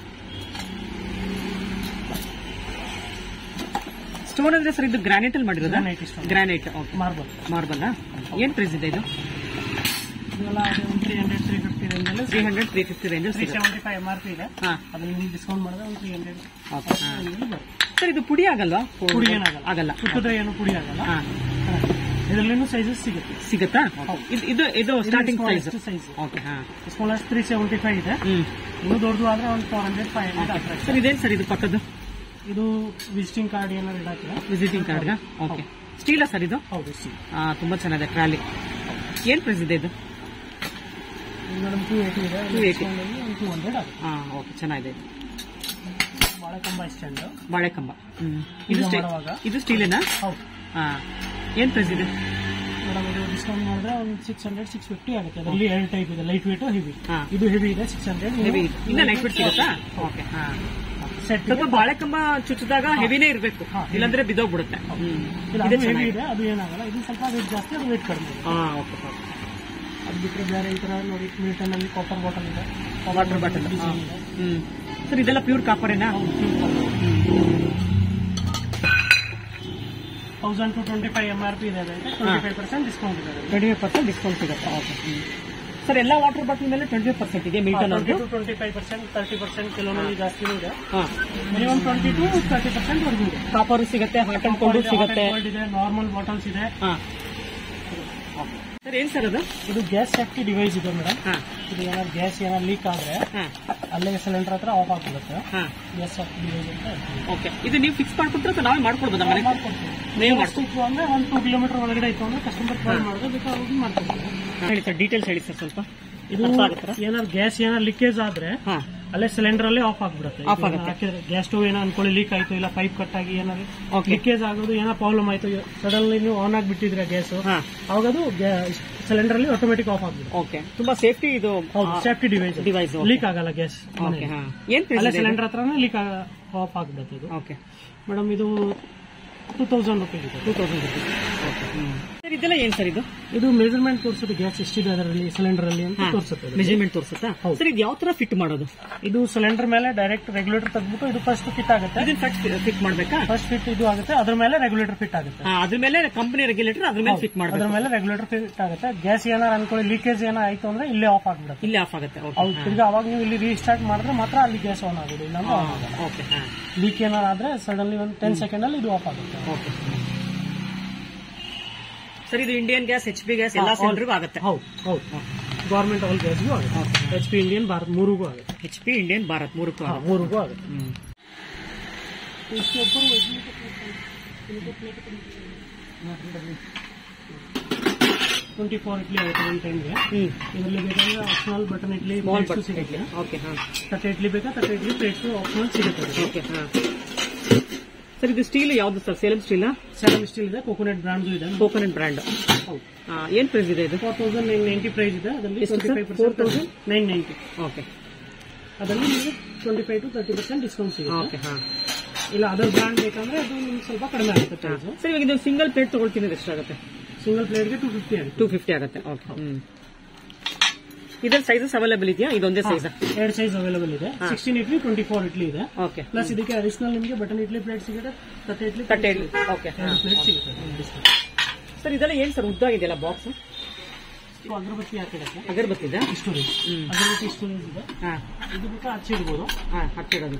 ಸ್ಟೋನ್ ಅಂದ್ರೆ ಸರ್ ಇದು ಗ್ರಾನೈಟ್ ಅಲ್ಲಿ ಮಾಡಿರೋದಾ Granite stone. Granite okay marble marble ಏನ್ ಪ್ರೈಸ್ ಇದೆ ಇದು ಇದೆಲ್ಲ ಒಂದು ತ್ರೀ ಹಂಡ್ರೆಡ್ ತ್ರೀ ಫಿಫ್ಟಿ ರೇಂಜಲ್ಲಿ three hundred three fifty range three seventy five M R P ಇದೆ ಹಾ ಅದನ್ನ ನೀವು ಡಿಸ್ಕೌಂಟ್ ಮಾಡಿದ್ರೆ ಒಂದು ತ್ರೀ ಹಂಡ್ರೆಡ್ ಓಕೆ ಸರ್ ಇದು ಪುಡಿ ಆಗಲ್ವಾ ಪುಡಿ ಏನಾಗಲ್ಲ ಆಗಲ್ಲ ಸುತ್ತಿದ್ರೆ ಏನು ಪುಡಿ ಆಗಲ್ಲ ಹಾ ಇದರಲ್ಲಿನೂ ಸೈಜಸ್ ಸಿಗುತ್ತೆ ಸಿಗುತ್ತಾ ಇದು ಇದು ಇದು ಸ್ಟಾರ್ಟಿಂಗ್ ಪ್ರೈಸ್ ಸೈಜ್ ಓಕೆ ಹಾ ಸ್ಮಾಲ್ ತ್ರೀ ಸೆವೆಂಟಿ ಫೈವ್ ಇದೆ ಹ್ಮ್ ಇನ್ನು ದೊಡ್ಡದು ಆದ್ರೆ ಒಂದು four hundred five hundred sir ಇದೇನು ಸರ್ ಇದು ಪಕ್ಕದ್ದು ಇದು ವಿಸಿಟಿಂಗ್ ಕಾರ್ಡ್ ಏನಾದ್ರು ಇಡಾಕಿಲ್ಲ ವಿಸಿಟಿಂಗ್ ಕಾರ್ಡ್ಗ ಓಕೆ ಸ್ಟೀಲಾ ಸರ್ ಇದು ಹೌದು ಸಿ ಆ, ತುಂಬಾ ಚೆನ್ನಾಗಿದೆ ಟ್ರಾಲಿ ಏನ್ ಪ್ರೈಸ್ ಇದೆ ಇದು ಮೇಡಮ್ ಟೂ ಏಯ್ಟಿ ಇದೆ 280. ಒಂದು ಟೂ ಹಂಡ್ರೆಡ್ ಆಗುತ್ತೆ ಹಾ ಓಕೆ ಚೆನ್ನಾಗಿದೆ ಭಾಳ ಕಂಬ ಸ್ಟ್ಯಾಂಡ್ ಬಾಳೆಕಂಬ ಹ್ಮ್ ಇದು ಇದು ಸ್ಟೀ- ಮಾಡುವಾಗ? ಇದು ಸ್ಟೀಲಿನ ಹೌದು ಹಾ ಏನ್ ಪ್ರೈಸ್ ಇದೆ ಮೇಡಮ್ ಇದು ಡಿಸ್ಕೌಂಟ್ ಮಾಡಿದ್ರೆ ಒಂದು ಸಿಕ್ಸ್ ಹಂಡ್ರೆಡ್ ಸಿಕ್ಸ್ ಫಿಫ್ಟಿ ಆಗುತ್ತೆ ಅದರಲ್ಲಿ ಎರಡು ಟೈಪ್ ಇದೆ ಲೈಟ್ ವೇಟ್ ಹೆವಿ ಹಾ ಇದು ಹೆವಿ ಇದೆ ಸಿಕ್ಸ್ ಹಂಡ್ರೆಡ್ ಹೆವಿ ಇನ್ನ ಲೈಟ್ ಬಿಟ್ ಸಿಗುತ್ತಾ ಓಕೆ ಹಾ ಸೆಟ್ ಸ್ವಲ್ಪ ಬಾಳೆಕಂಬ ಚುಚ್ಚಿದಾಗ ಹೆವಿನೇ ಇರಬೇಕು ಹಾ, ಇಲ್ಲಾಂದ್ರೆ ಬಿದೋಗ್ಬಿಡುತ್ತೆ ಹ್ಮ್. ಇದು ಇದೆ ಹೆವಿ ಚೆನ್ನಾಗಿದೆ. ಇದೆ ಅದು ಏನಾಗಲ್ಲ ಇದು ಸ್ವಲ್ಪ ವೇಟ್ ಜಾಸ್ತಿ ಅದು ವೇಟ್ ಕಡಿಮೆ ಇದೆ ಹಾ ಓಕೆ ಓಕೆ. ಅದು ಬಿಟ್ಟರೆ ಬೇರೆ ಈ ಥರ ನೋಡಿ ಮಿಲ್ಟನ್ ಅಲ್ಲಿ ಕಾಪರ್ ಬಾಟಲ್ ಇದೆ ವಾಟರ್ ಬಾಟಲ್ ಡಿಸೈನ್ ಇದೆ ಹ್ಮ್ ಸರ್ ಇದೆಲ್ಲ ಪ್ಯೂರ್ ಕಾಪರೇನಾ thousand two twenty five M R P ಇದೆ ಅದಕ್ಕೆ ಟ್ವೆಂಟಿ ಫೈವ್ ಪರ್ಸೆಂಟ್ ಡಿಸ್ಕೌಂಟ್ ಇದೆ ಟ್ವೆಂಟಿ ಫೈವ್ ಪರ್ಸೆಂಟ್ ಡಿಸ್ಕೌಂಟ್ ಸಿಗುತ್ತೆ ಓಕೆ ಸರ್ ಎಲ್ಲ ವಾಟರ್ ಬಾಟಲ್ ಮೇಲೆ ಟ್ವೆಂಟಿ ಫೈವ್ ಪರ್ಸೆಂಟ್ ಇದೆ ಮಿಲ್ಟನ್ ಟ್ವೆಂಟಿ ಅವ್ರದ್ದು to twenty five percent thirty percent ಕೆಲವೊಂದಲ್ಲಿ ಜಾಸ್ತಿನೂ ಇದೆ ಹಾ minimum twenty to thirty percent ವರೆಗೂ ಇದೆ ಕಾಪರ್ ಸಿಗುತ್ತೆ ಹಾಟ್ ಅಂಡ್ ಕೋಲ್ಡ್ ಸಿಗುತ್ತೆ Gold ಇದೆ ನಾರ್ಮಲ್ ಬಾಟಲ್ಸ್ ಇದೆ ಹಾ ಸರ್ ಏನ್ ಸರ್ ಅದು ಇದು ಗ್ಯಾಸ್ ಸೇಫ್ಟಿ ಡಿವೈಸ್ ಇದೆ ಮೇಡಮ್ ಹಾ ಇದು ಏನಾದ್ರು ಗ್ಯಾಸ್ ಏನಾದ್ರು ಲೀಕ್ ಆದ್ರೆ ಹಾ ಅಲ್ಲೇ ಸಿಲಿಂಡರ್ ಹತ್ರ ಆಫ್ ಆಗ್ಬಿಡುತ್ತೆ ಹಾ ಗ್ಯಾಸ್ ಸೇಫ್ಟಿ ಡಿವೈಸ್ ಅಂತ ಹೇಳ್ತೀವಿ. ಓಕೆ ಇದು ನೀವು ಫಿಕ್ಸ್ ಮಾಡ್ಕೊಟ್ರೆ ಅಥವಾ ನಾವೇ ಮಾಡ್ಕೊಡ್ಬೋದಾ ಮನೆ ಮಾಡ್ಕೊಡ್ತೀವಿ ನೀವು ಎಷ್ಟು ಇತ್ತು ಅಂದ್ರೆ ಒಂದು ಟೂ ಕಿಲೋಮೀಟರ್ ಒಳಗಡೆ ಇತ್ತು ಅಂದ್ರೆ ಕಸ್ಟಮರ್ ಕಾಲ್ ಮಾಡಿದ್ರೆ ಬೇಕಾದ್ರೆ ಹೋಗಿ ಮಾಡ್ಕೊಡ್ತೀವಿ ಹೇಳಿ ಸರ್ ಡೀಟೇಲ್ಸ್ ಹೇಳಿ ಸರ್ ಸ್ವಲ್ಪ ಇದು ಅರ್ಥ ಆಗುತ್ತಾ? ಏನಾದ್ರು ಗ್ಯಾಸ್ ಏನಾದ್ರು ಲೀಕೇಜ್ ಆದ್ರೆ ಹಾ ಅಲ್ಲೇ ಸಿಲಿಂಡರ್ ಅಲ್ಲೇ ಆಫ್ ಆಗ್ಬಿಡುತ್ತೆ Off ಆಗುತ್ತೆ. ಗ್ಯಾಸ್ ಸ್ಟವ್ ಏನೋ ಅನ್ಕೊಳ್ಳಿ ಲೀಕ್ ಆಯ್ತು ಇಲ್ಲ ಪೈಪ್ ಕಟ್ ಆಗಿ ಏನಾದ್ರು Okay. ಲೀಕೇಜ್ ಆಗೋದು ಏನೋ ಪ್ರಾಬ್ಲಮ್ ಆಯ್ತು ಸಡನ್ಲಿ ನೀವು ಆನ್ ಆಗಿಬಿಟ್ಟಿದ್ರೆ ಗ್ಯಾಸ್ ಹಾ ಅವಾಗ ಅದು ಸಿಲಿಂಡರ್ ಅಲ್ಲಿ ಆಟೋಮೆಟಿಕ್ ಆಫ್ ಆಗ್ಬಿಡುತ್ತೆ ಓಕೆ ತುಂಬಾ ಸೇಫ್ಟಿ ಇದು ಹೌದು ಸೇಫ್ಟಿ ಡಿವೈಸ್ ಡಿವೈಸ್ ಲೀಕ್ ಆಗಲ್ಲ ಗ್ಯಾಸ್ ಓಕೆ ಹಾ ಏನ್ ಅಲ್ಲೇ ಪ್ರೈಸ್ ಇದೆ ಸಿಲಿಂಡರ್ ಹತ್ರನೇ ಲೀಕ್ ಆಫ್ ಆಗ್ಬಿಡುತ್ತೆ ಇದು ಓಕೆ ಮೇಡಮ್ ಇದು ಟೂ ತೌಸಂಡ್ ರುಪೀಸ್ ಇದೆ two thousand rupees okay sir ಇದೆಲ್ಲ ಏನ್ ಸರ್ ಇದು ಇದು ಮೆಜರ್ಮೆಂಟ್ ತೋರಿಸುತ್ತೆ ಗ್ಯಾಸ್ ಎಷ್ಟಿದೆ ಅದರಲ್ಲಿ ಸಿಲಿಂಡರ್ ಅಲ್ಲಿ ಅಂತ ತೋರಿಸುತ್ತೆ ಇದು. ಮೆಜರ್ಮೆಂಟ್ ತೋರಿಸುತ್ತಾ ಹೌದು. ಸರ್ ಇದು ಯಾವ ತರ ಫಿಟ್ ಮಾಡೋದು ಇದು ಸಿಲಿಂಡರ್ ಮೇಲೆ ಡೈರೆಕ್ಟ್ ರೆಗ್ಯುಲೇಟರ್ ತೆಗೆದ್ಬಿಟ್ಟು ಇದು ಫಸ್ಟ್ ಫಿಟ್ ಆಗುತ್ತೆ ಇದನ್ನ ಫಸ್ಟ್ ಫಿಟ್ ಮಾಡ್ಬೇಕಾ ಫಸ್ಟ್ ಫಿಟ್ ಇದು ಆಗುತ್ತೆ ಅದ್ರ ಮೇಲೆ ರೆಗ್ಯುಲೇಟರ್ ಫಿಟ್ ಆಗುತ್ತೆ ಹಾ, ಅದ್ರ ಮೇಲೆ ಕಂಪನಿ ರೆಗ್ಯುಲೇಟರ್ ಅದ್ರ ಮೇಲೆ ಫಿಟ್ ಅದ್ರ ಮಾಡ್ಬೇಕು ಮೇಲೆ ರೆಗ್ಯುಲೇಟರ್ ಫಿಟ್ ಆಗುತ್ತೆ ಗ್ಯಾಸ್ ಏನಾರು ಅನ್ಕೊಳ್ಳಿ ಲೀಕೇಜ್ ಏನೋ ಆಯ್ತು ಅಂದ್ರೆ ಇಲ್ಲೇ ಆಫ್ ಆಗ್ಬಿಡುತ್ತೆ ಇಲ್ಲಿ ಆಫ್ ಆಗುತ್ತೆ ಓಕೆ ಹೌದು ತಿರ್ಗಾ ಅವಾಗ ನೀವು ಇಲ್ಲಿ ರೀಸ್ಟಾರ್ಟ್ ಮಾಡಿದ್ರೆ ಮಾತ್ರ ಅಲ್ಲಿ ಗ್ಯಾಸ್ ಆನ್ ಆಗೋದು ಇಲ್ಲಾಂದ್ರೆ ಆನ್ ಆಗಲ್ಲ ಓಕೆ ಹಾ ಲೀಕ್ ಏನಾರು ಆದ್ರೆ ಸಡನ್ಲಿ ಒಂದು ಟೆನ್ ಸೆಕೆಂಡ್ ಅಲ್ಲಿ ಇದು ಆಫ್ ಆಗುತ್ತೆ ಓಕೆ ಸರ್ ಇದು Indian gas H P gas ಎಲ್ಲಾ ಸಿಲಿಂಡರ್ಗೂ ಆಗುತ್ತೆ ಹೌದು ಹೌದು ಗೌರ್ಮೆಂಟ್ ಆಲ್ ಗ್ಯಾಸ್ಗೂ ಆಗುತ್ತೆ ಎಚ್ ಪಿ ಇಂಡಿಯನ್ ಭಾರತ್ ಮೂರಿಗೂ ಆಗುತ್ತೆ ಎಚ್ ಪಿ ಇಂಡಿಯನ್ ಭಾರತ್ ಮೂರಕ್ಕೂ ಹಾ, ಆಗುತ್ತೆ ಮೂರಿಗೂ ಆಗುತ್ತೆ ಹ್ಮ್. ಟ್ವೆಂಟಿ ಫೋರ್ ಇಡ್ಲಿ ಆಗುತ್ತೆ ಒಂದು ಟೈಮ್ಗೆ ಹ್ಮ್ ಇದರಲ್ಲಿ ಬೇಕಂದ್ರೆ optional button idli small plates ಸಿಗುತ್ತೆ ಓಕೆ ಹಾ ತಟ್ಟೆ ಇಡ್ಲಿ ಬೇಕಾ ತಟ್ಟೆ ಇಡ್ಲಿ ಪ್ಲೇಟ್ಸು ಆಪ್ಷನಲ್ ಸಿಗುತ್ತೆ ಓಕೆ ಹಾ ಸರ್ ಇದು ಸ್ಟೀಲ್ ಯಾವ್ದು sir Salem steel Salem steel ಇದೆ ಕೋಕೋನಟ್ ಬ್ರಾಂಡ್ ಇದೆ ಕೋಕೋನಟ್ ಬ್ರ್ಯಾಂಡ್ ಹೌದು ಏನ್ ಪ್ರೈಸ್ ಇದೆ ಇದು four thousand nine ninety price ಇದೆ ಅದರಲ್ಲಿ ಎಷ್ಟು twenty sir? Five percent nine ninety okay ಅದರಲ್ಲಿ ನಿಮಗೆ twenty five to thirty percent discount ಸಿಗುತ್ತೆ ಓಕೆ ಹಾ ಇಲ್ಲ ಅದರ್ ಬ್ರಾಂಡ್ ಬೇಕಂದ್ರೆ ಅದು ನಿಮ್ಗೆ ಸ್ವಲ್ಪ ಕಡಿಮೆ ಆಗುತ್ತೆ ಪ್ರೈಸ್ ಸರ್ ಇವಾಗ ಇದು ಸಿಂಗಲ್ ಪ್ಲೇಟ್ ತಗೊಳ್ತೀನಿ ಎಷ್ಟಾಗುತ್ತೆ ಸಿಂಗಲ್ ಪ್ಲೇಟ್ಗೆ ಟೂ ಫಿಫ್ಟಿ ಆಗುತ್ತೆ ಟೂ ಫಿಫ್ಟಿ ಆಗುತ್ತೆ ಓಕೆ ಹ್ಮ್ ಇದ್ರ ಸೈಜಸ್ ಅವೈಲೇಬಲ್ ಇದೆಯಾ ಇದೊಂದೇ ಸೈಜ್ ಎರಡು ಸೈಜ್ ಅವೈಲೇಬಲ್ ಇದೆ sixteen idli twenty four idli ಇದೆ ಓಕೆ ಪ್ಲಸ್ ಇದಕ್ಕೆ ಅಡಿಷನಲ್ ನಿಮಗೆ ಬಟನ್ ಇಡ್ಲಿ ಪ್ಲೇಟ್ ಸಿಗುತ್ತೆ ತಟ್ಟೆ ಇಡ್ಲಿ ತಟ್ಟೆ ಇಡ್ಲಿ ಓಕೆ ಎರಡು ಪ್ಲೇಟ್ ಸಿಗುತ್ತೆ ಡಿಸ್ಕೌಂಟ್ ಸರ್ ಇದೆಲ್ಲ ಏನ್ ಸರ್ ಉದ್ದಾಗಿದೆಯಲ್ಲ ಬಾಕ್ಸ್ ಅಗರಬತ್ತಿ ಹಾಕಿಡಕ್ಕೆ ಅಗರ್ಬತ್ತಿದ ಸ್ಟೋರೇಜ್ ಹ್ಮ್. ಅಗರಬತ್ತಿ ಸ್ಟೋರೇಜ್ ಇದೆ ಹಾ ಇದು ಬೇಕಾ ಹಚ್ಚಿ ಇಡ್ಬೋದು ಹಾ ಹಚ್ಚಿಡೋದು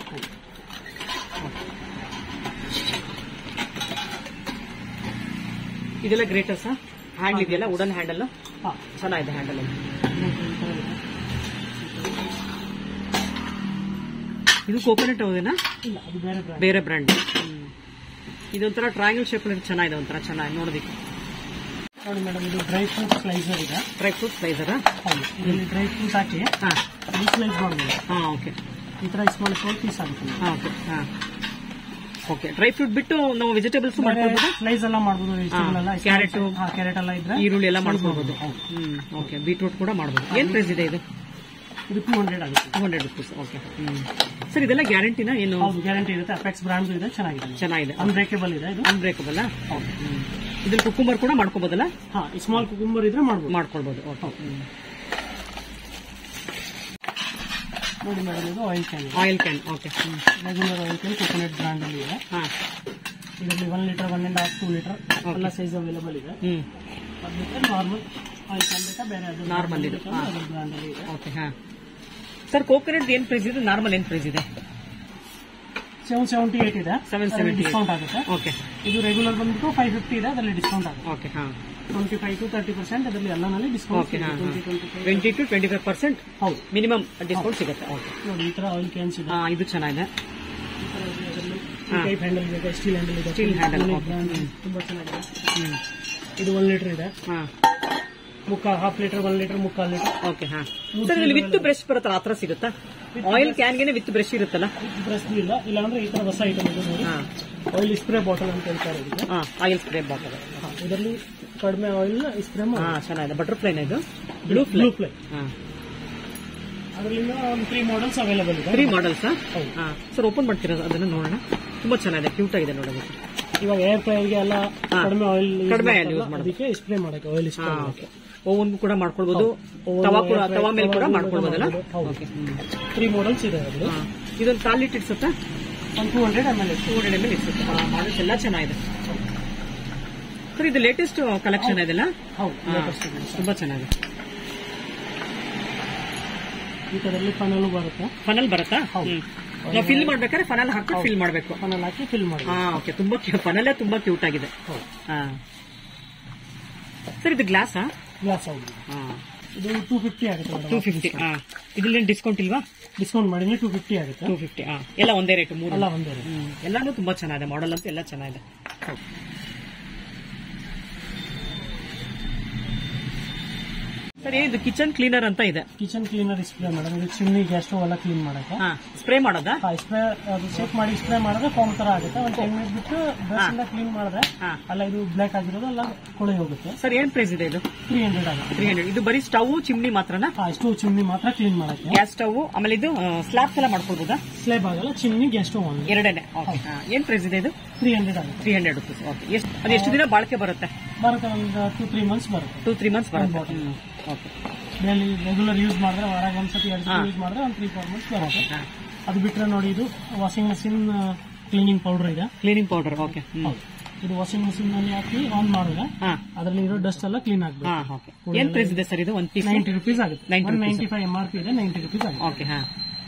ಇದೆಲ್ಲ ಗ್ರೇಟರ್ಸ್ ಹ್ಯಾಂಡಲ್ ಇದೆಯಲ್ಲ ವುಡನ್ ಹ್ಯಾಂಡಲ್ ಹಾ ಚೆನ್ನಾಗಿದೆ ಹ್ಯಾಂಡಲ್ ಇದು ಕೋಕೋನಟ್ ಹೌದೇನಾ ಇಲ್ಲ ಅದು ಬೇರೆ ಬ್ರ್ಯಾಂಡ್ ಬೇರೆ ಬ್ರ್ಯಾಂಡ್ ಇದೊಂಥರ ಟ್ರಯಾಂಗಲ್ ಶೇಪ್ ಚೆನ್ನಾಗಿದೆ ಒಂಥರ ಚೆನ್ನಾಗಿ ನೋಡೋದಕ್ಕೆ ನೋಡಿ ಮೇಡಮ್ ಇದು ಡ್ರೈ ಫ್ರೂಟ್ ಸ್ಲೈಸರ್ ಇದೆ ಡ್ರೈ ಫ್ರೂಟ್ ಸ್ಲೈಸರ್ ಹೌದು ಇದರಲ್ಲಿ ಡ್ರೈ ಫ್ರೂಟ್ ಹಾಕಿ ಹಾ ಅದು ಸ್ಲೈಸ್ ಮಾಡ್ಬೋದು ಹಾ ಓಕೆ ಈ ತರ ಸ್ಮಾಲ್ ಸ್ಮಾಲ್ ಪೀಸ್ ಆಗುತ್ತೆ ಹಾ ಓಕೆ ಹಾ ಓಕೆ ಡ್ರೈ ಫ್ರೂಟ್ ಬಿಟ್ಟು ನಾವು ವೆಜಿಟೇಬಲ್ಸ್ ಮಾಡ್ಕೊಳ್ಬೋದು ಸ್ಲೈಸ್ ಎಲ್ಲ ಮಾಡ್ಬೋದು ವೆಜಿಟೇಬಲ್ ಎಲ್ಲ ಕ್ಯಾರೆಟ್ ಹಾ ಕ್ಯಾರೆಟ್ ಎಲ್ಲ ಇದ್ರೆ ಈರುಳ್ಳಿ ಎಲ್ಲ ಮಾಡ್ಕೊಳ್ಬೋದು ಹ್ಮ್ ಓಕೆ ಬೀಟ್ರೂಟ್ ಕೂಡ ಮಾಡ್ಬೋದು ಏನ್ ಪ್ರೈಸ್ ಇದೆ ಇದು ಇದು ಟೂ ಹಂಡ್ರೆಡ್ ಆಗುತ್ತೆ two hundred rupees okay hmm sir ಇದೆಲ್ಲ ಗ್ಯಾರಂಟಿನ ಏನು ಹೌದು ಗ್ಯಾರಂಟಿ ಇರುತ್ತೆ ಅಪೆಕ್ಸ್ ಬ್ರಾಂಡ್ ಇದೆ ಚೆನ್ನಾಗಿದೆ ಚೆನ್ನಾಗಿದೆ ಅನ್ಬ್ರೇಕೇಬಲ್ ಇದೆ ಇದು ಅನ್ಬ್ರೇಕಬಲ್ ಇದ್ರಲ್ಲಿ ಕುಕ್ಕುಂಬರ್ ಕೂಡ ಮಾಡ್ಕೋಬೋದಲ್ಲ ಹಾ ಸ್ಮಾಲ್ ಕುಕುಂಬರ್ ಇದ್ರೆ ಮಾಡ್ಬೋದು ಮಾಡ್ಕೊಳ್ಬೋದು ಓಕೆ ನೋಡಿ ಮೇಡಮ್ ಇದು ಆಯಿಲ್ ಕ್ಯಾನ್ ಇದೆ oil can okay regular oil can coconut brand ಅಲ್ಲಿ ಇದೆ ಹಾ ಇದರಲ್ಲಿ one litre one and half two litre ಎಲ್ಲ ಸೈಜ್ ಅವೈಲೇಬಲ್ ಇದೆ ಹ್ಮ್ ಅದು ಬಿಟ್ಟರೆ ನಾರ್ಮಲ್ ಆಯಿಲ್ ಕ್ಯಾನ್ ಬೇಕಾ ಬೇರೆ ಅದು Normal ಇದೆ. ಹಾ. ಅದ್ರ ಬ್ರಾಂಡ್ ಅಲ್ಲಿ ಇದೆ ಓಕೆ ಹಾ ಸರ್ ಕೋಕೋನಟ್ ಏನ್ ಪ್ರೈಸ್ ಇದೆ ನಾರ್ಮಲ್ ಏನ್ ಪ್ರೈಸ್ ಇದೆ ಸೆವೆನ್ ಸೆವೆಂಟಿ ಏಟ್ ಇದೆ 778. ಡಿಸ್ಕೌಂಟ್ ಆಗುತ್ತೆ ಓಕೆ ಇದು ರೆಗ್ಯುಲರ್ ಬಂದ್ಬಿಟ್ಟು ಫೈವ್ ಫಿಫ್ಟಿ ಇದೆ ಅದರಲ್ಲಿ ಡಿಸ್ಕೌಂಟ್ ಆಗುತ್ತೆ ಓಕೆ ಹಾ twenty five to thirty percent ಅದರಲ್ಲಿ ಎಲ್ಲನಲ್ಲಿ ಡಿಸ್ಕೌಂಟ್ ಓಕೆ ಹಾ twenty twenty five twenty to twenty five percent ಹೌದು ಮಿನಿಮಮ್ ಡಿಸ್ಕೌಂಟ್ ಸಿಗುತ್ತೆ ಓಕೆ ನೋಡಿ ಈ ತರ ಆಯಿಲ್ ಕ್ಯಾನ್ಸ್ ಇದೆ ಹಾ ಇದು ಚೆನ್ನಾಗಿದೆ ಟೈಪ್ ಹ್ಯಾಂಡಲ್ ಇದೆ ಸ್ಟೀಲ್ ಹ್ಯಾಂಡಲ್ ಇದೆ Steel handle, Unique okay. brand, ತುಂಬಾ ಚೆನ್ನಾಗಿದೆ ಹ್ಮ್ ಇದು ಒನ್ ಲೀಟರ್ ಇದೆ ಹಾ ಮುಕ್ಕಾಲ್ ಹಾಫ್ ಲೀಟರ್ ಒನ್ ಲೀಟರ್ ಮುಕ್ಕಾಲ್ ಲೀಟರ್ ಓಕೆ ಹಾ ಸರ್ ಇಲ್ಲಿ ವಿತ್ ಬ್ರಷ್ ಬರುತ್ತಲ್ಲ ಆ ಥರ ಸಿಗುತ್ತಾ ಆಯಿಲ್ ಕ್ಯಾನ್ಗೆನೆ ವಿತ್ ಬ್ರಷ್ ಇರುತ್ತಲ್ಲ ಬ್ರಷ್ ಇಲ್ಲ ಇಲ್ಲಾಂದ್ರೆ ಈ ತರ ಹೊಸ ಐಟಮ್ ಇದೆ ನೋಡಿ ಹಾ ಆಯಿಲ್ ಸ್ಪ್ರೇ ಬಾಟಲ್ ಅಂತ ಹೇಳ್ತಾರೆ ಇದಕ್ಕೆ ಹಾ ಆಯಿಲ್ ಸ್ಪ್ರೇ ಬಾಟಲ್ ಇದರಲ್ಲಿ ಕಡಿಮೆ ಆಯಿಲ್ ಸ್ಪ್ರೇ ಹಾ ಮಾಡಿ ಚೆನ್ನಾಗಿದೆ ಬಟರ್ಫ್ಲೈನ ಇದು ಬ್ಲೂ ಫ್ಲೈ ಬ್ಲೂ ಫ್ಲೈ ಹಾ ಅದರಿಂದ ಒಂದು ತ್ರೀ ಮಾಡಲ್ಸ್ ಅವೈಲೇಬಲ್ ಇದೆ ತ್ರೀ ಮಾಡಲ್ಸ್ ಹೌದು. ಹಾ ಸರ್ ಓಪನ್ ಮಾಡ್ತೀರಾ ಅದನ್ನ ನೋಡೋಣ ತುಂಬಾ ಚೆನ್ನಾಗಿದೆ ಕ್ಯೂಟ್ ಆಗಿದೆ ನೋಡೋದಕ್ಕೆ ಇವಾಗ ಏರ್ ಫ್ರೈಗೆ ಎಲ್ಲ ಹಾ. ಕಡಿಮೆ ಆಯಿಲ್ ಕಡಿಮೆ oil use ಮಾಡೋದು. ಅದಕ್ಕೆ ಸ್ಪ್ರೇ ಮಾಡಕ್ಕೆ ಆಯಿಲ್ ಸ್ಪ್ರೇ ಹಾ ಮಾಡಕ್ಕೆ ಓವನ್ ಕೂಡ ಮಾಡ್ಕೊಳ್ಬಹುದು Oven, ತವಾ ಕೂಡ air fry, ತವಾ ಮೇಲೆ ಕೂಡ ತವಾ ಮಾಡ್ಕೊಳ್ಬೋದಲ್ಲ ಹೌದು. ಓಕೆ ತ್ರೀ ಮಾಡಲ್ಸ್ ಇದೆ ಅದರಲ್ಲಿ ಇದೊಂದು ಕಾಲ್ ಲೀಟರ್ ಇರ್ಸುತ್ತಾ ಒಂದು two hundred M L two hundred M L ಇರ್ಸುತ್ತೆ ಮಾಡಲ್ಸ್ ಎಲ್ಲ ಚೆನ್ನಾಗಿದೆ ಸರ್ ಇದು ಲೇಟೆಸ್ಟ್ ಕಲೆಕ್ಷನ್ ಇದೆಲ್ಲ ಹೌದು ಹಾ. latest ಇದೆ. ತುಂಬಾ ಚೆನ್ನಾಗಿದೆ ಈ ತರದಲ್ಲಿ ಫನಲ್ ಬರುತ್ತೆ ಫನಲ್ ಬರುತ್ತಾ ಹೌದು. ಹ್ಮ್. ನಾವು ಫಿಲ್ ಮಾಡ್ಬೇಕಾದ್ರೆ ಫನಲ್ ಹಾಕಿ ಫಿಲ್ ಮಾಡಬೇಕು ಫನಲ್ ಹಾಕಿ ಫಿಲ್ ಮಾಡಿ ಹಾ ಓಕೆ ತುಂಬಾ ಫನಲ್ಲೇ ತುಂಬಾ ಕ್ಯೂಟ್ ಆಗಿದೆ ಹೌದು ಹಾ ಸರ್ ಇದು ಗ್ಲಾಸಾ ಗ್ಲಾಸ್ ಹೌದು ಹಾ ಇದು ಟೂ ಫಿಫ್ಟಿ ಆಗುತ್ತೆ ಟೂ ಮೇಡಮ್ ಫಿಫ್ಟಿ ಹಾ ಇದ್ರಲ್ಲಿ ಡಿಸ್ಕೌಂಟ್ ಇಲ್ವಾ ಡಿಸ್ಕೌಂಟ್ ಮಾಡಿದ್ರೆ ಟೂ ಫಿಫ್ಟಿ ಆಗುತ್ತೆ ಟೂ ಫಿಫ್ಟಿ ಹಾ ಎಲ್ಲ ಒಂದೇ ರೇಟ್ ಮೂರು ಎಲ್ಲ ಒಂದೇ ಹ್ಮ್. ಎಲ್ಲಾನು ತುಂಬಾ ಚೆನ್ನಾಗಿದೆ ಮಾಡೆಲ್ ಅಂತೂ ಎಲ್ಲ ಚೆನ್ನಾಗಿದೆ ಸರ್ ಇದು ಕಿಚನ್ ಕ್ಲೀನರ್ ಅಂತ ಇದೆ ಕಿಚನ್ ಕ್ಲೀನರ್ ಸ್ಪ್ರೇ ಮೇಡಮ್ ಇದು ಚಿಮ್ನಿ ಗ್ಯಾಸ್ ಸ್ಟವ್ ಎಲ್ಲ ಕ್ಲೀನ್ ಮಾಡಕ್ಕೆ ಹಾ ಸ್ಪ್ರೇ ಮಾಡೋದಾ ಸ್ಪ್ರೇ ಅದು ಸೆಟ್ ಮಾಡಿ ಸ್ಪ್ರೇ ಮಾಡಿದ್ರೆ ಫಾರ್ಮ್ ತರ ಆಗುತ್ತೆ ಒಂದು ಟೆನ್ ಮಿನಿಟ್ ಬಿಟ್ಟು ಬ್ರಷ್ ಇಂದ ಕ್ಲೀನ್ ಮಾಡಿದ್ರೆ ಹಾ ಅಲ್ಲ ಇದು ಬ್ಲ್ಯಾಕ್ ಆಗಿರೋದು ಎಲ್ಲ ಕೊಳೆ ಹೋಗುತ್ತೆ ಸರ್ ಏನ್ ಪ್ರೈಸ್ ಇದೆ ಇದು ತ್ರೀ ಹಂಡ್ರೆಡ್ ಆಗುತ್ತೆ ತ್ರೀ ಹಂಡ್ರೆಡ್ ಇದು ಬರೀ ಸ್ಟವ್ ಚಿಮ್ನಿ ಮಾತ್ರನಾ ಹಾ ಸ್ಟವ್ ಚಿಮ್ನಿ ಮಾತ್ರ ಕ್ಲೀನ್ ಮಾಡಕ್ಕೆ ಗ್ಯಾಸ್ ಸ್ಟವ್ ಆಮೇಲೆ ಇದು ಸ್ಲಾಬ್ಸ್ ಎಲ್ಲ ಮಾಡ್ಕೊಳ್ಬೋದಾ ಸ್ಲೇಬ್ ಆಗಲ್ಲ ಚಿಮ್ನಿ ಗ್ಯಾಸ್ ಸ್ಟವ್ ಒಂದು ಎರಡನೇ ಓಕೆ ಏನ್ ಪ್ರೈಸ್ ಇದೆ ಇದು ತ್ರೀ ಹಂಡ್ರೆಡ್ ಆಗುತ್ತೆ ತ್ರೀ ಹಂಡ್ರೆಡ್ ರುಪೀಸ್ ಓಕೆ ಎಷ್ಟು ಅದು ಎಷ್ಟು ದಿನ ಬಾಳಿಕೆ ಬರುತ್ತೆ ಬರುತ್ತೆ ಒಂದು ಟೂ ತ್ರೀ ಮಂತ್ಸ್ ಬರುತ್ತೆ ಟೂ ತ್ರೀ ಮಂತ್ಸ್ ಬರುತ್ತೆ bottle. Okay daily regular use ಮಾಡಿದ್ರೆ ವಾರಾಗ ಒಂದ್ಸತಿ ಎರಡು ಹಾ. ಸತಿ ಯೂಸ್ ಮಾಡಿದ್ರೆ ಒಂದು ತ್ರೀ ಫೋರ್ ಮಂತ್ಸ್ ಬರುತ್ತೆ ಅದು ಬಿಟ್ರೆ ನೋಡಿ ಇದು ವಾಷಿಂಗ್ ಮಷಿನ್ ಕ್ಲೀನಿಂಗ್ ಪೌಡರ್ ಇದೆ ಕ್ಲೀನಿಂಗ್ ಪೌಡರ್ ಓಕೆ ಹೌದು ಇದು ವಾಷಿಂಗ್ ಮಷಿನ್ ನಲ್ಲಿ ಹಾಕಿ ಆನ್ ಮಾಡಿದ್ರೆ ಹಾ ಅದರಲ್ಲಿ ಇರೋ ಡಸ್ಟ್ ಎಲ್ಲ ಕ್ಲೀನ್ ಆಗ್ಬೇಕು ಹಾ ಓಕೆ ಏನ್ ಪ್ರೈಸ್ ಇದೆ ಸರ್ ಇದು ಒನ್ ಪೀಸ್ ನೈಂಟಿ ರುಪೀಸ್ ಆಗುತ್ತೆ 90 one rupees. Ninety five M R P ಇದೆ ನೈಂಟಿ ರುಪೀಸ್ ಆಗುತ್ತೆ ಓಕೆ ಹಾ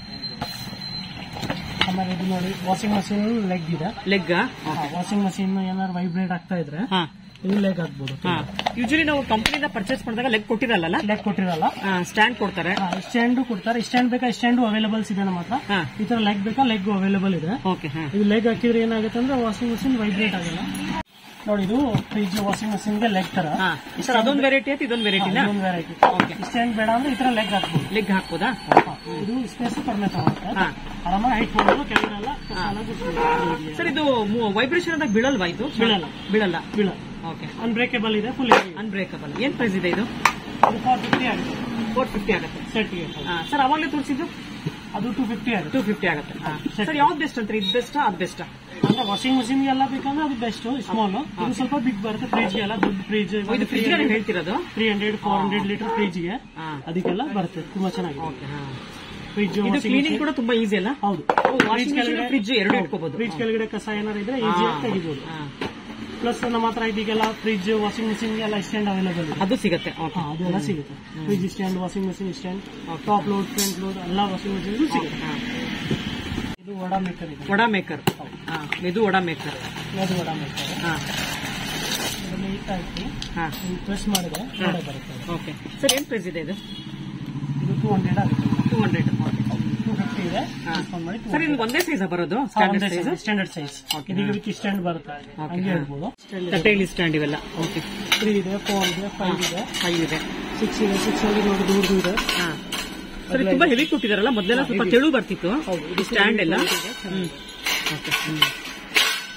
ಆಮೇಲೆ ಇದು ನೋಡಿ ವಾಷಿಂಗ್ ಮಷಿನ್ ಲೆಗ್ ಇದೆ ಲೆಗ್ ವಾಷಿಂಗ್ ಮಷಿನ್ ಏನಾದ್ರು ವೈಬ್ರೇಟ್ ಆಗ್ತಾ ಇದ್ರೆ ಹಾ ಇದು ಲೆಗ್ ಹಾಕ್ಬೋದು ಹಾ ಯೂಶಲಿ ನಾವು ಕಂಪನಿಯಿಂದ ಪರ್ಚೇಸ್ ಮಾಡಿದಾಗ ಲೆಗ್ ಕೊಟ್ಟಿರಲ್ಲ ಲೆಗ್ ಕೊಟ್ಟಿರಲ್ಲ ಸ್ಟ್ಯಾಂಡ್ ಕೊಡ್ತಾರೆ ಸ್ಟ್ಯಾಂಡ್ ಕೊಡ್ತಾರೆ ಸ್ಟ್ಯಾಂಡ್ ಬೇಕಾ ಸ್ಟ್ಯಾಂಡು ಅವೈಲೇಬಲ್ಸ್ ಇದೆ ನಮ್ಮ ಹತ್ರ ಹಾ ಈ ತರ ಲೆಗ್ ಬೇಕಾ ಲೆಗ್ ಅವೈಲೇಬಲ್ ಇದೆ ಓಕೆ ಹಾ ಇದು ಲೆಗ್ ಹಾಕಿದ್ರೆ ಏನಾಗುತ್ತೆ ಅಂದ್ರೆ ವಾಷಿಂಗ್ ಮಷಿನ್ ವೈಬ್ರೇಟ್ ಆಗಲ್ಲ ನೋಡಿ ಇದು ಫ್ರಿಜ್ ವಾಷಿಂಗ್ ಮಷಿನ್ ಗೆ ಲೆಗ್ ತರ ಹಾ ಸರ್ ಅದೊಂದು ವೆರೈಟಿ ಆಯ್ತು ಇದೊಂದು ವೆರೈಟಿನಾ ಇನ್ನೊಂದು ವೆರೈಟಿ ಓಕೆ ಸ್ಟ್ಯಾಂಡ್ ಬೇಡ ಅಂದ್ರೆ ಈ ತರ ಲೆಗ್ ಹಾಕ್ಬೋದು ಲೆಗ್ ಹಾಕ್ಬೋದಾ ಹಾ, ಇದು ಸ್ಪೇಸ್ ಕಡಿಮೆ ತಗೊಳುತ್ತೆ ಹಾ ಆರಾಮಾಗಿ ಹೈಟ್ ಮಾಡೋದು ಕೆಳಗೆಲ್ಲ ಕಸಾಲ ಗುಡ್ಸ್ಬೋದು. ಸರ್ ಇದು ವೈಬ್ರೇಷನ್ ಆದಾಗ ಬೀಳಲ್ವಾ ಇದು ಬೀಳಲ್ಲ. ಬೀಳಲ್ಲ ಬೀಳ ಓಕೆ ಅನ್ಬ್ರೇಕೇಬಲ್ ಇದೆ ಫುಲ್ ಅನ್ಬ್ರೇಕಬಲ್ ಏನ್ ಪ್ರೈಸ್ ಇದೆ ಇದು ಅದು ಫೋರ್ ಫಿಫ್ಟಿ ಆಗುತ್ತೆ ಫೋರ್ ಫಿಫ್ಟಿ ಆಗುತ್ತೆ ಸೆಟ್ಗೆ ಸರ್ ಅವಾಗಲೇ ತೋರಿಸಿದ್ದು ಅದು ಟೂ ಫಿಫ್ಟಿ ಆಗುತ್ತೆ ಟೂ ಫಿಫ್ಟಿ ಆಗುತ್ತೆ ಸರ್ ಯಾವ್ದು ಬೆಸ್ಟ್ ಅಂತ ಇದು ಬೆಸ್ಟ್ ಅದು ಬೆಸ್ಟ್ ಅಂದ್ರೆ ವಾಷಿಂಗ್ ಮಷಿನ್ ಎಲ್ಲ ಬೇಕಂದ್ರೆ ಅದು ಬೆಸ್ಟ್ ಸ್ಮಾಲ್ ಇದು ಸ್ವಲ್ಪ ಬಿಗ್ ಬರುತ್ತೆ ಫ್ರಿಜ್ ಎಲ್ಲ ದೊಡ್ಡ ಫ್ರಿಜ್ ಇದು ಫ್ರಿಜ್ ಹೇಳ್ತಿರೋದು three hundred four hundred litre fridge ಗೆ ಹಾ ಅದಕ್ಕೆಲ್ಲ ಬರುತ್ತೆ ತುಂಬಾ ಚೆನ್ನಾಗಿದೆ ಓಕೆ ಹಾ ಫ್ರಿಜ್ ಇದು ಕ್ಲೀನಿಂಗ್ ಕೂಡ ತುಂಬಾ ಈಸಿ ಅಲ್ಲ ಹೌದು ವಾಷಿಂಗ್ ಮಿಷಿನ್ ಫ್ರಿಜ್ ಎರಡು ಇಟ್ಕೋಬಹುದು ಫ್ರಿಜ್ ಕೆಳಗಡೆ ಕಸ ಏನಾರು ಇದ್ರೆ ಈಸಿಯಾಗಿ ತೆಗಿಬಹುದು ಪ್ಲಸ್ ನಮ್ಮ ಹತ್ರ ಇದೀಗೆಲ್ಲ ಫ್ರಿಜ್ ವಾಷಿಂಗ್ ಮಷಿನ್ ಎಲ್ಲ ಸ್ಟ್ಯಾಂಡ್ ಅವೈಲೇಬಲ್ ಇದೆ ಅದು ಸಿಗುತ್ತೆ ಓಕೆ ಹಾ ಅದೆಲ್ಲ ಸಿಗುತ್ತೆ fridge stand washing machine stand top load front load ಎಲ್ಲ ವಾಷಿಂಗ್ ಮಷಿನ್ ಸಿಗುತ್ತೆ ಇದು ವಡಾ ಮೇಕರ್ ಇದೆ ವಡಾ ಮೇಕರ್ ಇದು ವಡಾ ಮೇಕರ್ ಅದು ವಡಾ ಮೇಕರ್ ಹಾ ಇದರಲ್ಲಿ ಹಿಟ್ ಹಾಕಿ ಹಾ ಪ್ರೆಸ್ ಮಾಡಿದ್ರೆ ವಡೆ ಬರುತ್ತೆ ಓಕೆ ಸರ್ ಏನ್ ಪ್ರೈಸ್ ಇದೆ ಇದು ಇದು ಟೂ ಹಂಡ್ರೆಡ್ ಆಗುತ್ತೆ ಟೂ ಹಂಡ್ರೆಡ್ ಟೂ ಫಿಫ್ಟಿ ಇದೆ ಹಾ. ಡಿಸ್ಕೌಂಟ್ ಮಾಡಿ ಸರ್ ಇದು ಒಂದೇ ಸೈಜ್ ಬರೋದು ಸ್ಟ್ಯಾಂಡರ್ಡ್ ಸೈಜ್ ಸ್ಟ್ಯಾಂಡರ್ಡ್ ಸೈಜ್ ಇದೀಗ ವಿತ್ ಸ್ಟ್ಯಾಂಡ್ ಬರುತ್ತೆ ಹಂಗೆ ಹಾ. ಹೇಳ್ಬೋದು ತಟ್ಟೆಯಲ್ಲಿ ಸ್ಟ್ಯಾಂಡ್ ಇವೆಲ್ಲ ಓಕೆ ತ್ರೀ ಇದೆ ಫೋರ್ ಇದೆ ಫೈವ್ ಇದೆ ಫೈವ್ ಇದೆ ಸಿಕ್ಸ್ ಇದೆ ಸಿಕ್ಸ್ ಅಲ್ಲಿ ನೋಡಿ ದೂರದು ಇದೆ ಹಾ ಸರ್ ತುಂಬಾ ಹೆವಿ ಕೊಟ್ಟಿದಾರಲ್ಲ ಮೊದಲೆಲ್ಲ ಸ್ವಲ್ಪ ತೆಳು ಬರ್ತಿತ್ತು ಹೌದು ಇದು ಸ್ಟ್ಯಾಂಡ್ ಎಲ್ಲ ಹ್ಮ್ ಓಕೆ ಹ್ಮ್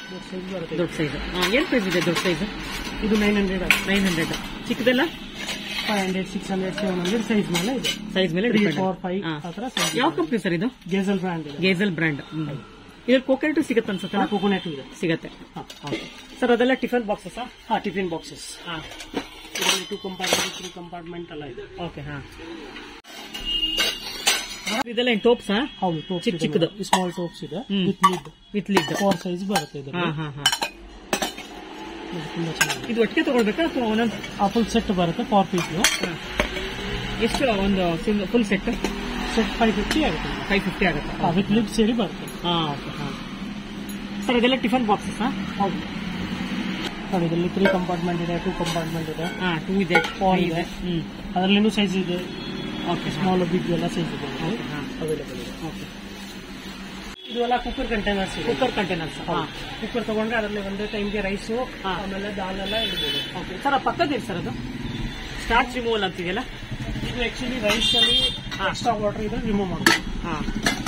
ದೊಡ್ಡ ಸೈಜ್ ಬರುತ್ತೆ ದೊಡ್ಡ ಸೈಜ್ ಏನ್ ಪ್ರೈಸ್ ಇದೆ ದೊಡ್ಡ ಸೈಜ್ ಇದು ನೈನ್ ಹಂಡ್ರೆಡ್ ನೈನ್ ಹಂಡ್ರೆಡ್ ಚಿಕ್ಕದೆಲ್ಲ five hundred six hundred seven hundred size ಮೇಲೆ ಇದೆ ಸೈಜ್ ಮೇಲೆ ತ್ರೀ depend. ಫೋರ್ ಫೈವ್ ಹಾ. ಆ ಥರ ಸೈಜ್ ಯಾವ ಕಂಪ್ನಿ ಸರ್ ಇದು ಗೇಸಲ್ ಬ್ರ್ಯಾಂಡ್ ಇದೆ ಗೇಜಲ್ ಬ್ರ್ಯಾಂಡ್ ಇದ್ರಲ್ಲಿ ಕೋಕೋನಟ್ ಸಿಗತ್ತೆ ಅನ್ಸುತ್ತೆ ಕೋಕೋನಟ್ ಇದೆ ಸಿಗತ್ತೆ ಹಾ. ಸರ್ ಅದೆಲ್ಲ ಟಿಫನ್ ಬಾಕ್ಸಸ್ ಹಾ ಟಿಫಿನ್ ಬಾಕ್ಸಸ್ ಹಾ ಇದರಲ್ಲಿ ಟೂ ಕಂಪಾರ್ಟ್ಮೆಂಟ್ ತ್ರೀ ಕಂಪಾರ್ಟ್ಮೆಂಟ್ ಎಲ್ಲ ಇದೆ ಓಕೆ ಹಾ ಇದೆಲ್ಲ ಏನ್ ಟೋಪ್ಸ್ ಹೌದು ಟೋಪ್ಸ್ ಚಿಕ್ಕ ಚಿಕ್ಕದು. ಸ್ಮಾಲ್ ಟೋಪ್ಸ್ ಇದೆ ಹ್ಮ್. With lid with lid four size ಬರುತ್ತೆ ಹಾ ಇದರಲ್ಲಿ ಹಾ ಹಾ ಇದು ತುಂಬಾ ಚೆನ್ನಾಗಿದೆ ಇದು ಒಟ್ಟಿಗೆ ತಗೊಳ್ಬೇಕಾ ಅಥವಾ ಒಂದೊಂದು ಆ ಫುಲ್ ಸೆಟ್ ಬರುತ್ತೆ ಫಾರ್ ಪೀಸ್ ಎಷ್ಟು ಒಂದು full set set five fifty ಆಗುತ್ತೆ ಫೈವ್ ಫಿಫ್ಟಿ ಆಗುತ್ತೆ ವಿತ್ ಲಿಡ್ ಸೇರಿ ಬರುತ್ತೆ ಹಾ ಓಕೆ ಹಾ ಸರ್ ಇದೆಲ್ಲ ಟಿಫನ್ ಬಾಕ್ಸಸ್ ಹೌದು ನೋಡಿ ಇದರಲ್ಲಿ ತ್ರೀ ಕಂಪಾರ್ಟ್ಮೆಂಟ್ ಇದೆ ಟೂ ಕಂಪಾರ್ಟ್ಮೆಂಟ್ ಇದೆ ಹಾ ಟೂ ಇದೆ Four three ಇದೆ. ಹ್ಮ್ ಅದರಲ್ಲಿನೂ ಸೈಜ್ ಇದೆ ಓಕೆ ಸ್ಮಾಲ್ ಬಿಗ್ ಎಲ್ಲ ಸೈಜ್ ಇದೆ ಹಾ ಅವೈಲೇಬಲ್ ಇದೆ ಓಕೆ ಇದು ಎಲ್ಲ ಕುಕ್ಕರ್ ಕಂಟೈನರ್ಸ್ ಇದೆ ಕುಕ್ಕರ್ ಕಂಟೈನರ್ಸ್ ಹಾ ಕುಕ್ಕರ್ ತಗೊಂಡ್ರೆ ಅದರಲ್ಲಿ ಒಂದೇ ಟೈಮ್ಗೆ ರೈಸು ಹಾ. ಆಮೇಲೆ ದಾಲ್ ಎಲ್ಲ ಇಡ್ಬೋದು ಓಕೆ ಸರ್ ಪಕ್ಕದೇನು ಸರ್ ಅದು ಸ್ಟಾರ್ಚ್ ರಿಮೂವಲ್ ಅಂತಿದೆಯಲ್ಲ ಇದು ಆಕ್ಚುಲಿ ರೈಸ್ ಅಲ್ಲಿ ಎಕ್ಸ್ಟ್ರಾ ವಾಟರ್ ಇದ್ರೆ ರಿಮೂವ್ ಮಾಡ್ಬೋದು ಹಾ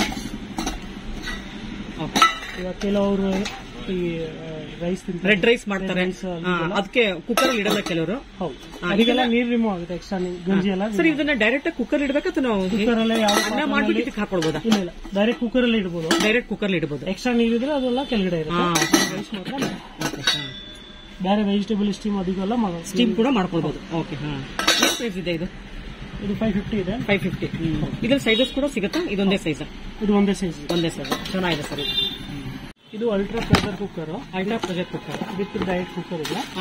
ಓಕೆ ಇವಾಗ ಕೆಲವರು ಈ ರೈಸ್ ತಿಂತಾರೆ ರೆಡ್ ರೈಸ್ ಮಾಡ್ತಾರೆ Rice ಅಲ್ಲಿ ಹಾ, ಇದೆಲ್ಲ. ಅದಕ್ಕೆ ಕುಕ್ಕರ್ ಅಲ್ಲಿ ಇಡಲ್ಲ ಕೆಲವರು ಹೌದು ಹಾ, ಅದಕ್ಕೆಲ್ಲ ಇದೆಲ್ಲ- ನೀರು ರಿಮೂವ್ ಆಗುತ್ತೆ ಎಕ್ಸ್ಟ್ರಾ ಗಂಜಿ ಎಲ್ಲ ಸರ್ ಇದನ್ನ ಡೈರೆಕ್ಟ್ ಕುಕ್ಕರ್ ಇಡಬೇಕಾ ಅಥವಾ ನಾವು ಕುಕ್ಕರ್ ಅಲ್ಲೇ ಯಾವ ಅನ್ನ ಮಾಡ್ಬಿಟ್ಟು ಇದಕ್ಕೆ ಹಾಕೊಳ್ಬೋದಾ ಇಲ್ಲ ಇಲ್ಲ ಡೈರೆಕ್ಟ್ ಕುಕ್ಕರ್ ಅಲ್ಲಿ ಇಡ್ಬೋದು ಡೈರೆಕ್ಟ್ ಕುಕ್ಕರ್ ಇಡಬಹುದು ಎಕ್ಸ್ಟ್ರಾ ನೀರಿದ್ರೆ ಅದೆಲ್ಲ ಕೆಳಗಡೆ ಹಾ ಇರುತ್ತೆ ರೈಸ್ ಮಾತ್ರ ಮೇಲೆ. ಬೇರೆ ವೆಜಿಟೇಬಲ್ ಸ್ಟೀಮ್ ಅದಕ್ಕೆಲ್ಲ ಮಾಡೋದು ಸ್ಟೀಮ್ ಕೂಡ ಮಾಡ್ಕೊಳ್ಬಹುದು ಓಕೆ ಹಾ ಎಷ್ಟು ಪ್ರೈಸ್ ಇದೆ ಇದು ಇದು ಫೈವ್ ಫಿಫ್ಟಿ ಇದೆ ಫೈವ್ ಫಿಫ್ಟಿ ಇದ್ರಲ್ಲಿ ಸೈಜಸ್ ಕೂಡ ಸಿಗುತ್ತಾ ಇದೊಂದೇ ಸೈಜ್ ಇದು ಒಂದೇ ಸೈಜ್ ಒಂದೇ ಸೈಜ್ ಚೆನ್ನಾಗಿದೆ ಸರ್ ಇದು ಇದು ultra pressure cooker ultra pressure cooker with direct cooker ಇದೆ ಹಾ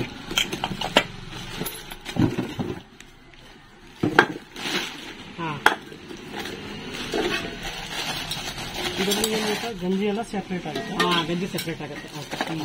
ಹಾ ಇದರಲ್ಲಿ ಏನ್ ಗೊತ್ತಾ ಗಂಜಿ ಎಲ್ಲ ಸೆಪರೇಟ್ ಆಗುತ್ತೆ ಹಾ ಗಂಜಿ ಸೆಪರೇಟ್ ಆಗುತ್ತೆ ಓಕೆ ಹ್ಮ್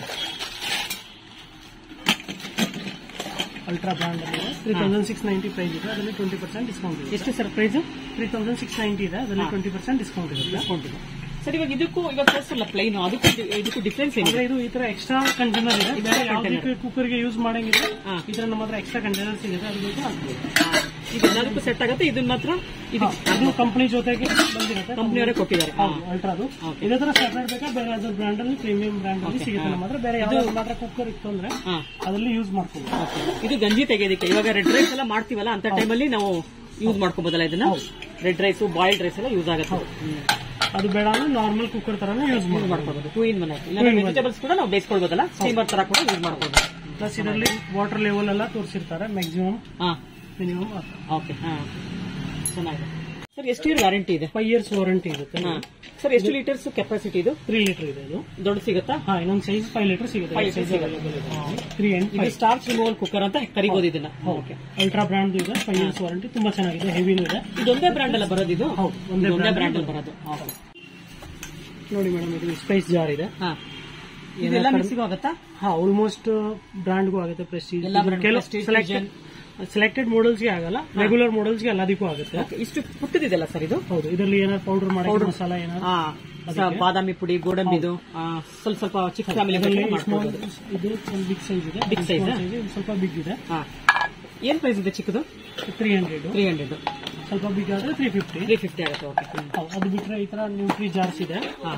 ಅಲ್ಟ್ರಾ ಬ್ರ್ಯಾಂಡ್ ಅಲ್ಲಿ three thousand six ninety price ಇದೆ ಅದರಲ್ಲಿ ಟ್ವೆಂಟಿ ಪರ್ಸೆಂಟ್ ಡಿಸ್ಕೌಂಟ್ ಇದೆ ಎಷ್ಟು sir price three thousand six ninety ಇದೆ ಅದರಲ್ಲಿ ಟ್ವೆಂಟಿ ಪರ್ಸೆಂಟ್ ಡಿಸ್ಕೌಂಟ್ ಇದೆ ಡಿಸ್ಕೌಂಟ್ ಇದೆ ಸರ್ ಇವಾಗ ಇದಕ್ಕೂ ಇವಾಗ ತೋರಿಸಲ್ಲ ಪ್ಲೈನ್ ಅದಕ್ಕೂ ಇದು- ಇದಕ್ಕೂ ಡಿಫ್ರೆನ್ಸ್ ಏನಿದೆ ಅಂದ್ರೆ ಇದು ಈ ತರ ಎಕ್ಸ್ಟ್ರಾ ಕಂಟೈನರ್ ಇದೆ ಬೇರೆ container. ಯಾವುದೇ ಕುಕ್ಕರ್ಗೆ ಯೂಸ್ ಮಾಡಂಗಿದ್ರೆ ಹಾ. ಈ ತರ ನಮ್ಮ ಹತ್ರ ಎಕ್ಸ್ಟ್ರಾ ಕಂಟೈನರ್ ಸಿಗುತ್ತೆ ಅದ್ರ ಬಗ್ಗೆ ಹಾಕ್ಬೋದು ಇದು ಎಲ್ಲದಕ್ಕೂ ಸೆಟ್ ಆಗುತ್ತೆ ಇದನ್ನ ಮಾತ್ರ ಇದು ಅದು ಕಂಪನಿ ಜೊತೆಗೆ ಬಂದಿರುತ್ತೆ ಕಂಪ್ನಿಯವರೇ ಕೊಟ್ಟಿದ್ದಾರೆ ಹೌದು ಅಲ್ಟ್ರಾದು Okay. ಇದೇ ತರ ಸೆಪರೇಟ್ ಬೇಕಾ ಬೇರೆ ಅದ್ರ ಬ್ರ್ಯಾಂಡ್ ಅಲ್ಲಿ ಪ್ರೀಮಿಯಂ ಬ್ರ್ಯಾಂಡ್ ಅಲ್ಲಿ ಸಿಗುತ್ತೆ ನಮ್ಮ ಹತ್ರ ಬೇರೆ ಯಾವ್ದಾದ್ರು ಮಾತ್ರ ಕುಕ್ಕರ್ ಇತ್ತು ಅಂದ್ರೆ ಹಾ ಅದರಲ್ಲಿ ಯೂಸ್ ಮಾಡ್ಕೋಬಹುದು ಇದು ಗಂಜಿ ತೆಗೆಯೋದಕ್ಕೆ ಇವಾಗ ರೆಡ್ ರೈಸ್ ಎಲ್ಲ ಮಾಡ್ತೀವಲ್ಲ ಅಂತ ಟೈಮಲ್ಲಿ ನಾವು ಯೂಸ್ ಮಾಡ್ಕೋಬೋದಲ್ಲ ಇದನ್ನ ರೆಡ್ ರೈಸ್ ಬಾಯ್ಲ್ಡ್ ರೈಸ್ ಎಲ್ಲ ಯೂಸ್ ಆಗುತ್ತೆ ಅದು ಬೇಡ ಅಂದ್ರೆ ನಾರ್ಮಲ್ ಕುಕ್ಕರ್ ತರಾನೇ ಯೂಸ್ ಮಾಡ್ಬೋದು ಮಾಡ್ಕೋಬಹುದು ಟೂ ಇನ್ ಒನ್ ಇಲ್ಲ ವೆಜಿಟೇಬಲ್ಸ್ ಕೂಡ ನಾವು ಬೇಯಿಸ್ಕೊಳ್ಬೋದಲ್ಲ ಸ್ಟೀಮರ್ ತರ ಕೂಡ ಯೂಸ್ ಮಾಡ್ಕೋಬಹುದು ಪ್ಲಸ್ ಇದರಲ್ಲಿ ವಾಟರ್ ಲೆವೆಲ್ ಎಲ್ಲ ತೋರಿಸಿರ್ತಾರೆ ಮ್ಯಾಕ್ಸಿಮಮ್ ಹಾ ಮಿನಿಮಮ್ ಓಕೆ ಹಾ ಚೆನ್ನಾಗಿದೆ ಸರ್ ಎಷ್ಟು ಇಯರ್ ವ್ಯಾರಂಟಿ ಇದೆ ಫೈವ್ ಇಯರ್ಸ್ ವಾರಂಟಿ ಇರುತ್ತೆ ಹಾ ಸರ್ ಎಷ್ಟು ಲೀಟರ್ಸ್ ಕೆಪಾಸಿಟಿ ಇದು ತ್ರೀ ಲೀಟರ್ ಇದೆ ಇದು ದೊಡ್ಡ ಸಿಗುತ್ತಾ ಹಾ ಇನ್ನೊಂದು ಸೈಜ್ ಫೈವ್ ಲೀಟರ್ ಸಿಗುತ್ತೆ Five ಸೈಜ್ ಸಿಗುತ್ತೆ. ಅವೈಲೇಬಲ್ ಇದೆ ತ್ರೀ ಅಂಡ್ ಇದು ಫೈವ್ ಸ್ಟಾರ್ಚ್ ರಿಮೂವಲ್ ಕುಕ್ಕರ್ ಅಂತ ಕರಿಬಹುದು ಇದನ್ನ ಓಕೆ ಅಲ್ಟ್ರಾ ಬ್ರ್ಯಾಂಡ್ ಇದೆ ಫೈವ್ ಇಯರ್ಸ್ ವಾರಂಟಿ ತುಂಬಾ ಚೆನ್ನಾಗಿದೆ ಹೆವಿನೂ ಇದೆ ಇದೊಂದೇ ಬ್ರ್ಯಾಂಡ್ ಅಲ್ಲ ಬರೋದು ಇದು ಹೌದು, ಒಂದೇ ಒಂದೇ brand ಬ್ರ್ಯಾಂಡ್ ಅಲ್ಲಿ ಬರೋದು Okay. ನೋಡಿ ಮೇಡಮ್ ಇದು ಸ್ಪೈಸ್ ಜಾರ್ ಇದೆ ಹಾ ಇದೆಲ್ಲ ಮಿಕ್ಸಿಗೆ ಹೋಗುತ್ತಾ ಹಾ ಆಲ್ಮೋಸ್ಟ್ ಬ್ರ್ಯಾಂಡ್ಗೂ ಆಗುತ್ತೆ ಪ್ರೆಸ್ಟೀಜ್ ಎಲ್ಲ brand, Prestige, ಸೆಲೆಕ್ಟೆಡ್ ಸೆಲೆಕ್ಟೆಡ್ ಗೆ ಆಗಲ್ಲ ರೆಗ್ಯುಲರ್ ಗೆ ಎಲ್ಲದಕ್ಕೂ ಆಗುತ್ತೆ Okay, ಇಷ್ಟು ಪುಟ್ಟದಿದೆಲ್ಲ ಸರ್ ಇದು ಹೌದು ಇದರಲ್ಲಿ ಏನಾದ್ರು ಪೌಡರ್ ಮಾಡಿ ಮಸಾಲ ಏನಾದ್ರು ಹಾ ಸ- ಬಾದಾಮಿ ಪುಡಿ ಗೋಡಂಬಿದು ಆ, ಸ್ವಲ್ಪ ಸ್ವಲ್ಪ ಚಿಕ್ಕ ಫ್ಯಾಮಿಲಿ ಇದರಲ್ಲಿ ಮಾಡ್ಬೋದು ಇದು ಒಂದು ಬಿಗ್ ಸೈಜ್ ಇದೆ Big size, Small ಆ? size, ಇದು ಸ್ವಲ್ಪ ಬಿಗ್ ಇದೆ ಹಾ ಏನ್ ಪ್ರೈಸ್ ಇದೆ ಚಿಕ್ಕದು ತ್ರೀ ಹಂಡ್ರೆಡ್ ತ್ರೀ ಹಂಡ್ರೆಡ್ ಸ್ವಲ್ಪ ಬಿಗ್ ಆದ್ರೆ ತ್ರೀ ಫಿಫ್ಟಿ ತ್ರೀ ಫಿಫ್ಟಿ ಆಗುತ್ತೆ ಓಕೆ ಅದು ಬಿಟ್ರೆ ಈ ತರ ನ್ಯೂಟ್ರಿ ಜಾರ್ಸ್ ಇದೆ ಹಾ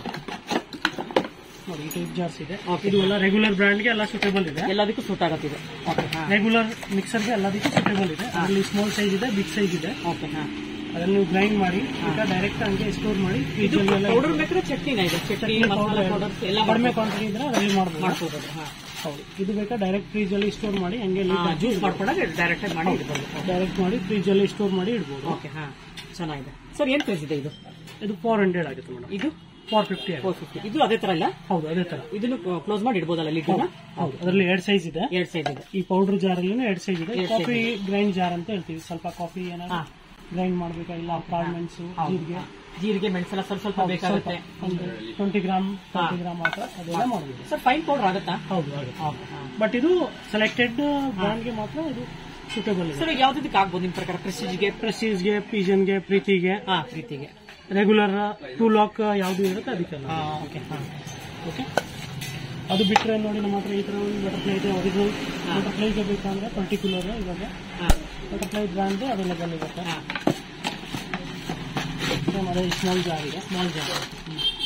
ನೋಡಿ ಈ ಟೈಪ್ ಜಾರ್ಸ್ ಇದೆ Okay. ಇದು ಎಲ್ಲ ರೆಗ್ಯುಲರ್ ಬ್ರ್ಯಾಂಡ್ಗೆ ಎಲ್ಲ ಸೂಟೇಬಲ್ ಇದೆ ಎಲ್ಲದಕ್ಕೂ ಸೂಟ್ ಆಗುತ್ತೆ ಇದು ಓಕೆ ಹಾ ರೆಗ್ಯುಲರ್ ಮಿಕ್ಸರ್ಗೆ ಎಲ್ಲದಕ್ಕೂ ಸೂಟೇಬಲ್ ಇದೆ ಅದರಲ್ಲಿ ಸ್ಮಾಲ್ ಸೈಜ್ ಇದೆ ಬಿಗ್ ಸೈಜ್ ಇದೆ ಓಕೆ ಹಾ ಅದನ್ನ ನೀವು ಗ್ರೈಂಡ್ ಮಾಡಿ ಈಗ ಡೈರೆಕ್ಟ್ ಹಂಗೆ ಸ್ಟೋರ್ ಮಾಡಿ ಇದು ಫ್ರಿಜ್ ಎಲ್ಲ ಪೌಡರ್ ಬೇಕಾದ್ರೆ ಚಟ್ನಿನ ಇದೆ ಚಟ್ನಿ ಮಸಾಲ ಪೌಡರ್ಸ್ ಎಲ್ಲ ಕಡಿಮೆ ಕ್ವಾಂಟಿಟಿ ಇದ್ರೆ ಅದರಲ್ಲಿ ಮಾಡ್ಬೋದು ಮಾಡ್ಕೋಬಹುದು ಹಾ ಹೌದು ಇದು ಬೇಕಾ ಡೈರೆಕ್ಟ್ ಫ್ರಿಜ್ ಅಲ್ಲಿ ಸ್ಟೋರ್ ಮಾಡಿ ಹಂಗೆ ಜ್ಯೂಸ್ ಮಾಡ್ಕೊಂಡಾಗ ಡೈರೆಕ್ಟ್ ಆಗಿ ಮಾಡಿ ಇಡ್ಬೋದು ಡೈರೆಕ್ಟ್ ಮಾಡಿ ಫ್ರಿಜ್ ಅಲ್ಲಿ ಸ್ಟೋರ್ ಮಾಡಿ ಇಡ್ಬೋದು ಓಕೆ ಹಾ ಚೆನ್ನಾಗಿದೆ ಸರ್ ಏನ್ ಪ್ರೈಸ್ ಇದೆ ಇದು ಇದು ಫೋರ್ ಹಂಡ್ರೆಡ್ ಆಗುತ್ತೆ ಮೇಡಮ್ ಇದು ಫೋರ್ ಫಿಫ್ಟಿ ಆಗುತ್ತೆ ಫೋರ್ ಫಿಫ್ಟಿ ಇದು ಅದೇ ತರ ಇಲ್ಲ ಹೌದು ಅದೇ ತರ ಇದನ್ನು ಕ್ಲೋಸ್ ಮಾಡಿ ಇಡ್ಬೋದಲ್ಲ ಲಿಡ್ ಹೌದು ಅದರಲ್ಲಿ ಎರಡು ಸೈಜ್ ಇದೆ ಎರಡ್ ಸೈಜ್ ಇದೆ ಈ ಪೌಡರ್ ಜಾರ್ ಅಲ್ಲಿ ಎರಡು ಸೈಜ್ ಇದೆ ಎರಡ್ size ಕಾಫಿ ಗ್ರೈಂಡ್ ಜಾರ್ ಅಂತ ಹೇಳ್ತೀವಿ ಸ್ವಲ್ಪ ಕಾಫಿ ಏನಾದ್ರು ಹಾ. ಗ್ರೈಂಡ್ ಮಾಡ್ಬೇಕಾ ಇಲ್ಲ ಅಪಾರ್ಟ್ಮೆಂಟ್ಸ್ ಜೀರಿಗೆ ಜೀರಿಗೆ ಮೆಣಸೆಲ್ಲ ಸ್ವಲ್ಪ ಸ್ವಲ್ಪ ಬೇಕಾಗುತ್ತೆ ಒಂದು ಟ್ವೆಂಟಿ ಗ್ರಾಮ್ ಟ್ವೆಂಟಿ ಗ್ರಾಮ್ ಮಾತ್ರ ಅದೆಲ್ಲ ಮಾಡ್ಬೋದು ಸರ್ ಫೈನ್ ಪೌಡರ್ ಆಗುತ್ತಾ ಹೌದು ಆಗುತ್ತೆ ಬಟ್ ಇದು ಸೆಲೆಕ್ಟೆಡ್ ಬ್ರ್ಯಾಂಡ್ಗೆ ಮಾತ್ರ ಇದು ಸೂಟೇಬಲ್ ಇದೆ ಸರ್ ಯಾವ್ದಕ್ಕೆ ಆಗ್ಬೋದು ನಿಮ್ ಪ್ರಕಾರ ಪ್ರೆಸ್ಟೀಜ್ಗೆ ಪ್ರೆಸ್ಟೀಸ್ಗೆ ಪಿಜನ್ಗೆ ಪ್ರೀತಿಗೆ ಹಾ ಪ್ರೀತಿಗೆ ರೆಗ್ಯುಲರ್ ಟೂ ಲಾಕ್ ಯಾವ್ದು ಇರುತ್ತೆ ಅದಕ್ಕೆಲ್ಲ ಓಕೆ ಹಾ ಓಕೆ ಅದು ಬಿಟ್ರೆ ನೋಡಿ ನಮ್ಮ ಹತ್ರ ಈ ತರ ಒಂದು ಬಟರ್ಫ್ಲೈ ಇದೆ ಒರಿಜಿನಲ್ ಬಟರ್ಫ್ಲೈಗೆ ಬೇಕಂದ್ರೆ ಪರ್ಟಿಕ್ಯುಲರ್ ಇವಾಗ ಹಾ ಬಟರ್ಫ್ಲೈ ಬ್ರ್ಯಾಂಡ್ ಅವೈಲೇಬಲ್ ಇರುತ್ತೆ ಹಾ Same ಅದೇ ಸ್ಮಾಲ್ ಜಾರ್ ಇದೆ ಸ್ಮಾಲ್ ಜಾರ್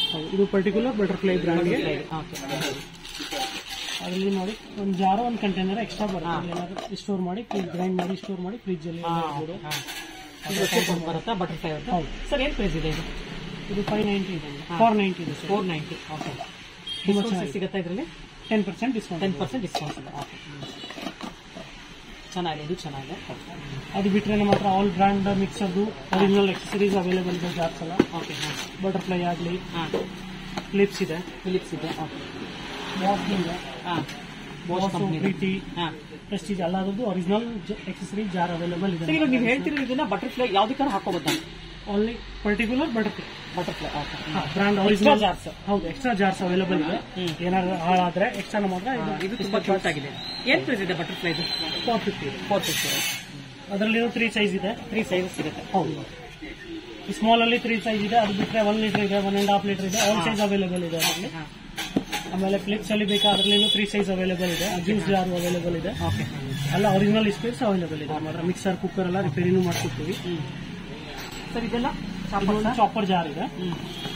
ಹೌದು, ಇದು ಪರ್ಟಿಕ್ಯುಲರ್ ಬಟರ್ಫ್ಲೈ ಬ್ರ್ಯಾಂಡ್ಗೆ ಓಕೆ ಅದರಲ್ಲಿ ನೋಡಿ ಒಂದು ಜಾರ ಒಂದು ಕಂಟೈನರ್ ಎಕ್ಸ್ಟ್ರಾ ಬರುತ್ತೆ ಏನಾದ್ರು ಸ್ಟೋರ್ ಮಾಡಿ ಗ್ರೈಂಡ್ ಮಾಡಿ ಸ್ಟೋರ್ ಮಾಡಿ ಫ್ರಿಜ್ ಅಲ್ಲಿ ಇಡ್ಬೋದು. ಇದು ಎಷ್ಟು ಬರುತ್ತಾ ಬಟರ್ಫ್ಲೈ ಅಂತ ಹೌದು. ಸರ್ ಏನ್ ಪ್ರೈಸ್ ಇದೆ ಇದು ಇದು ಫೈವ್ ನೈಂಟಿ ಇದೆ ಫೋರ್ ನೈಂಟಿ ಇದೆ ಫೋರ್ ನೈಂಟಿ ಓಕೆ ತುಂಬಾ ಡಿಸ್ಕೌಂಟ್ ಚೆನ್ನಾಗಿದೆ. ಸಿಗುತ್ತಾ ಇದರಲ್ಲಿ ten percent discount ten percent discount ಇದೆ ಓಕೆ ಚೆನ್ನಾಗಿದೆ ಇದು ಚೆನ್ನಾಗಿದೆ ಅದು ಬಿಟ್ಟರೆ ನಮ್ಮ ಹತ್ರ ಆಲ್ ಬ್ರ್ಯಾಂಡ್ ಮಿಕ್ಸರ್ದು ಒರಿಜಿನಲ್ ಎಕ್ಸಸರೀಸ್ ಅವೈಲೇಬಲ್ ಇದೆ ಜಾರ್ಸ್ ಎಲ್ಲ ಓಕೆ ಹಾಂ ಬಟರ್ಫ್ಲೈ ಆಗಲಿ ಹಾಂ ಕ್ಲಿಪ್ಸ್ ಇದೆ ಫಿಲಿಪ್ಸ್ ಇದೆ ಓಕೆ ವಾಸ್ ಇದೆ ಹಾಂ ಬೋಸ್ ವಾಸು, ಕಂಪ್ನಿ ಪ್ರೀತಿ ಹಾಂ ಪ್ರೆಸ್ಟೀಜ್ ಎಲ್ಲದರದ್ದು original accessory jar available sir ಇದೆ ಇವಾಗ ನೀವು ಹೇಳ್ತಿರೋ ಇದನ್ನ ಬಟರ್ಫ್ಲೈ ಯಾವ್ದಕ್ಕಾರ ಹಾಕೋಬೋದಾ only particular butterfly butterfly okay brand Extra original jars. ಹೌದು ಎಕ್ಸ್ಟ್ರಾ ಜಾರ್ಸ್ ಅವೈಲೇಬಲ್ ಇದೆ ಏನಾದ್ರು ಹಾಳಾದ್ರೆ ಎಕ್ಸ್ಟ್ರಾ ನಮ್ಮ ಹತ್ರ ಇದು ತುಂಬಾ ಕ್ಯೂಟ್ ಆಗಿದೆ ಏನ್ ಪ್ರೈಸ್ ಇದೆ ಬಟರ್ಫ್ಲೈ ಇದು ಫೋರ್ ಫಿಫ್ಟಿ ಇದೆ ಫೋರ್ ಫಿಫ್ಟಿ ಅದರಲ್ಲಿ ತ್ರೀ ಸೈಜ್ ಇದೆ ತ್ರೀ ಸೈಜ್ ಸಿಗುತ್ತೆ ಹೌದು ಈ ಸ್ಮಾಲ್ ಅಲ್ಲಿ ತ್ರೀ ಸೈಜ್ ಇದೆ ಅದು ಬಿಟ್ಟರೆ ಒನ್ ಲೀಟರ್ ಇದೆ ಒನ್ ಅಂಡ್ ಹಾಫ್ ಲೀಟರ್ ಇದೆ ಆಲ್ ಸೈಜ್ ಅವೈಲೇಬಲ್ ಇದೆ ಅದರಲ್ಲಿ ಹಾಂ ಆಮೇಲೆ ಕ್ಲಿಪ್ಸ್ ಅಲ್ಲಿ ಬೇಕಾ ಅದರಲ್ಲಿ ತ್ರೀ ಸೈಜ್ ಅವೈಲೇಬಲ್ ಇದೆ ಜ್ಯೂಸ್ ಜಾರ್ ಅವೈಲೇಬಲ್ ಇದೆ ಓಕೆ ಎಲ್ಲ ಒರಿಜಿನಲ್ ಸ್ಪೇಸ್ ಅವೈಲೇಬಲ್ ಇದೆ ನಮ್ಮ ಹತ್ರ ಮಿಕ್ಸರ್ ಕುಕ್ಕರ್ ಎಲ್ಲ ರಿಪೇರಿನೂ ಮಾಡ್ಕೊಡ್ತೀವಿ ಸರ್ ಇದೆಲ್ಲ ಇದೊಂದು ಚಾಪರ್ ಜಾರ್ ಇದೆ ಹ್ಮ್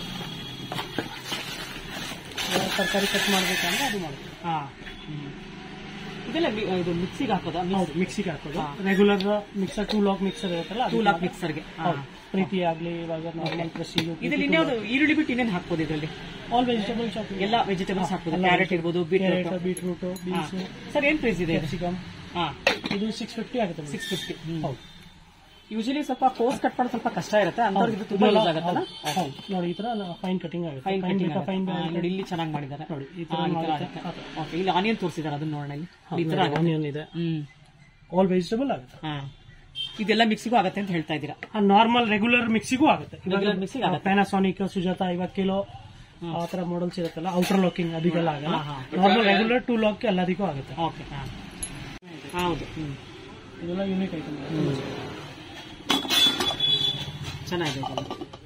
ಏನಾದ್ರು ತರಕಾರಿ ಕಟ್ ಮಾಡ್ಬೇಕಂದ್ರೆ ಅದು ಮಾಡ್ತೀವಿ ಹಾಂ ಇದೆಲ್ಲ ಮಿ- ಇದು ಮಿಕ್ಸಿಗೆ ಹಾಕೋದಾ ಹೌದು ಮಿಕ್ಸಿಗೆ ಹಾಕೋದು regular mixer two lock mixer ಇರುತ್ತಲ್ಲ ಟೂ ಲಾಕ್ ಮಿಕ್ಸರ್ಗೆ ಹೌದು ಪ್ರೀತಿ ಆಗ್ಲಿ ಇವಾಗ ನಾರ್ಮಲ್ ಪ್ರೆಸ್ಟೀಜ್ ಇದ್ರಲ್ಲಿ ಇನ್ಯಾವುದು ಈರುಳ್ಳಿ ಬಿಟ್ಟು ಇನ್ನೇನು ಹಾಕ್ಬೋದು ಇದರಲ್ಲಿ ಆಲ್ ವೆಜಿಟೇಬಲ್ ಚಾಪ್ ಎಲ್ಲ ವೆಜಿಟೇಬಲ್ಸ್ ಹಾಕ್ಬೋದು ಕ್ಯಾರೆಟ್ ಇರ್ಬೋದು beetroot carrot beetroot beans sir ಏನ್ ಪ್ರೈಸ್ ಇದೆ ಕ್ಯಾಪ್ಸಿಕಮ್ ಹಾ ಇದು ಸಿಕ್ಸ್ ಫಿಫ್ಟಿ ಆಗುತ್ತೆ ಸಿಕ್ಸ್ ಫಿಫ್ಟಿ ಹೌದು ಯೂಶಲಿ ಸ್ವಲ್ಪ ಕೋರ್ಸ್ ಕಟ್ ಮಾಡೋದು ಸ್ವಲ್ಪ ಕಷ್ಟ ಇರುತ್ತೆ ಅಂಥವ್ರಿಗೆ ಇದು ತುಂಬಾ ಯೂಸ್ ಆಗುತ್ತಲ್ಲ ಹೌದು ನೋಡಿ ಈ ತರ ಫೈನ್ ಕಟಿಂಗ್ ಆಗುತ್ತೆ ಫೈನ್ ಫೈನ್ ಕಟಿಂಗ್ ಫೈನ್ ನೋಡಿ ಇಲ್ಲಿ ಚೆನ್ನಾಗಿ ಮಾಡಿದ್ದಾರೆ ನೋಡಿ ಈ ತರ ಹಾ, ಈ ತರ ಮಾಡುತ್ತೆ. ಆಗುತ್ತೆ. ಓಕೆ ಇಲ್ಲಿ ಆನಿಯನ್ ತೋರಿಸಿದ್ದಾರೆ ಅದನ್ನ ನೋಡೋಣ ಇಲ್ಲಿ ಈ ತರ ಆಗುತ್ತೆ. ಆನಿಯನ್ ಇದೆ ಹ್ಮ್ ಆಲ್ ವೆಜಿಟೇಬಲ್ ಆಗುತ್ತೆ ಹಾ ಇದೆಲ್ಲ ಮಿಕ್ಸಿಗೂ ಆಗತ್ತೆ ಅಂತ ಹೇಳ್ತಾ ಇದ್ದೀರಾ ನಾರ್ಮಲ್ ರೆಗ್ಯುಲರ್ ಮಿಕ್ಸಿಗೂ ಆಗುತ್ತೆ Regular mixing ಆಗುತ್ತೆ. ಪ್ಯಾನಾಸೋನಿಕ್ ಸುಜಾತ ಇವಾಗ ಕಿಲೋ ಆ ತರ ಮಾಡಲ್ಸ್ ಇರುತ್ತಲ್ಲ ಔಟರ್ ಲಾಕಿಂಗ್ ಅದಕ್ಕೆಲ್ಲ ಆಗಲ್ಲ ಹಾ, ನಾರ್ಮಲ್ ರೆಗ್ಯುಲರ್ ಟೂ ಲಾಕ್ ಎಲ್ಲದಕ್ಕೂ ಆಗುತ್ತೆ ಓಕೆ ಹಾ ಹೌದು ಹ್ಮ್ ಇದೆಲ್ಲ ಯೂನಿಕ್ ಐಟಮ್ ಚೆನ್ನಾಗಿದೆ ಇದೆಲ್ಲ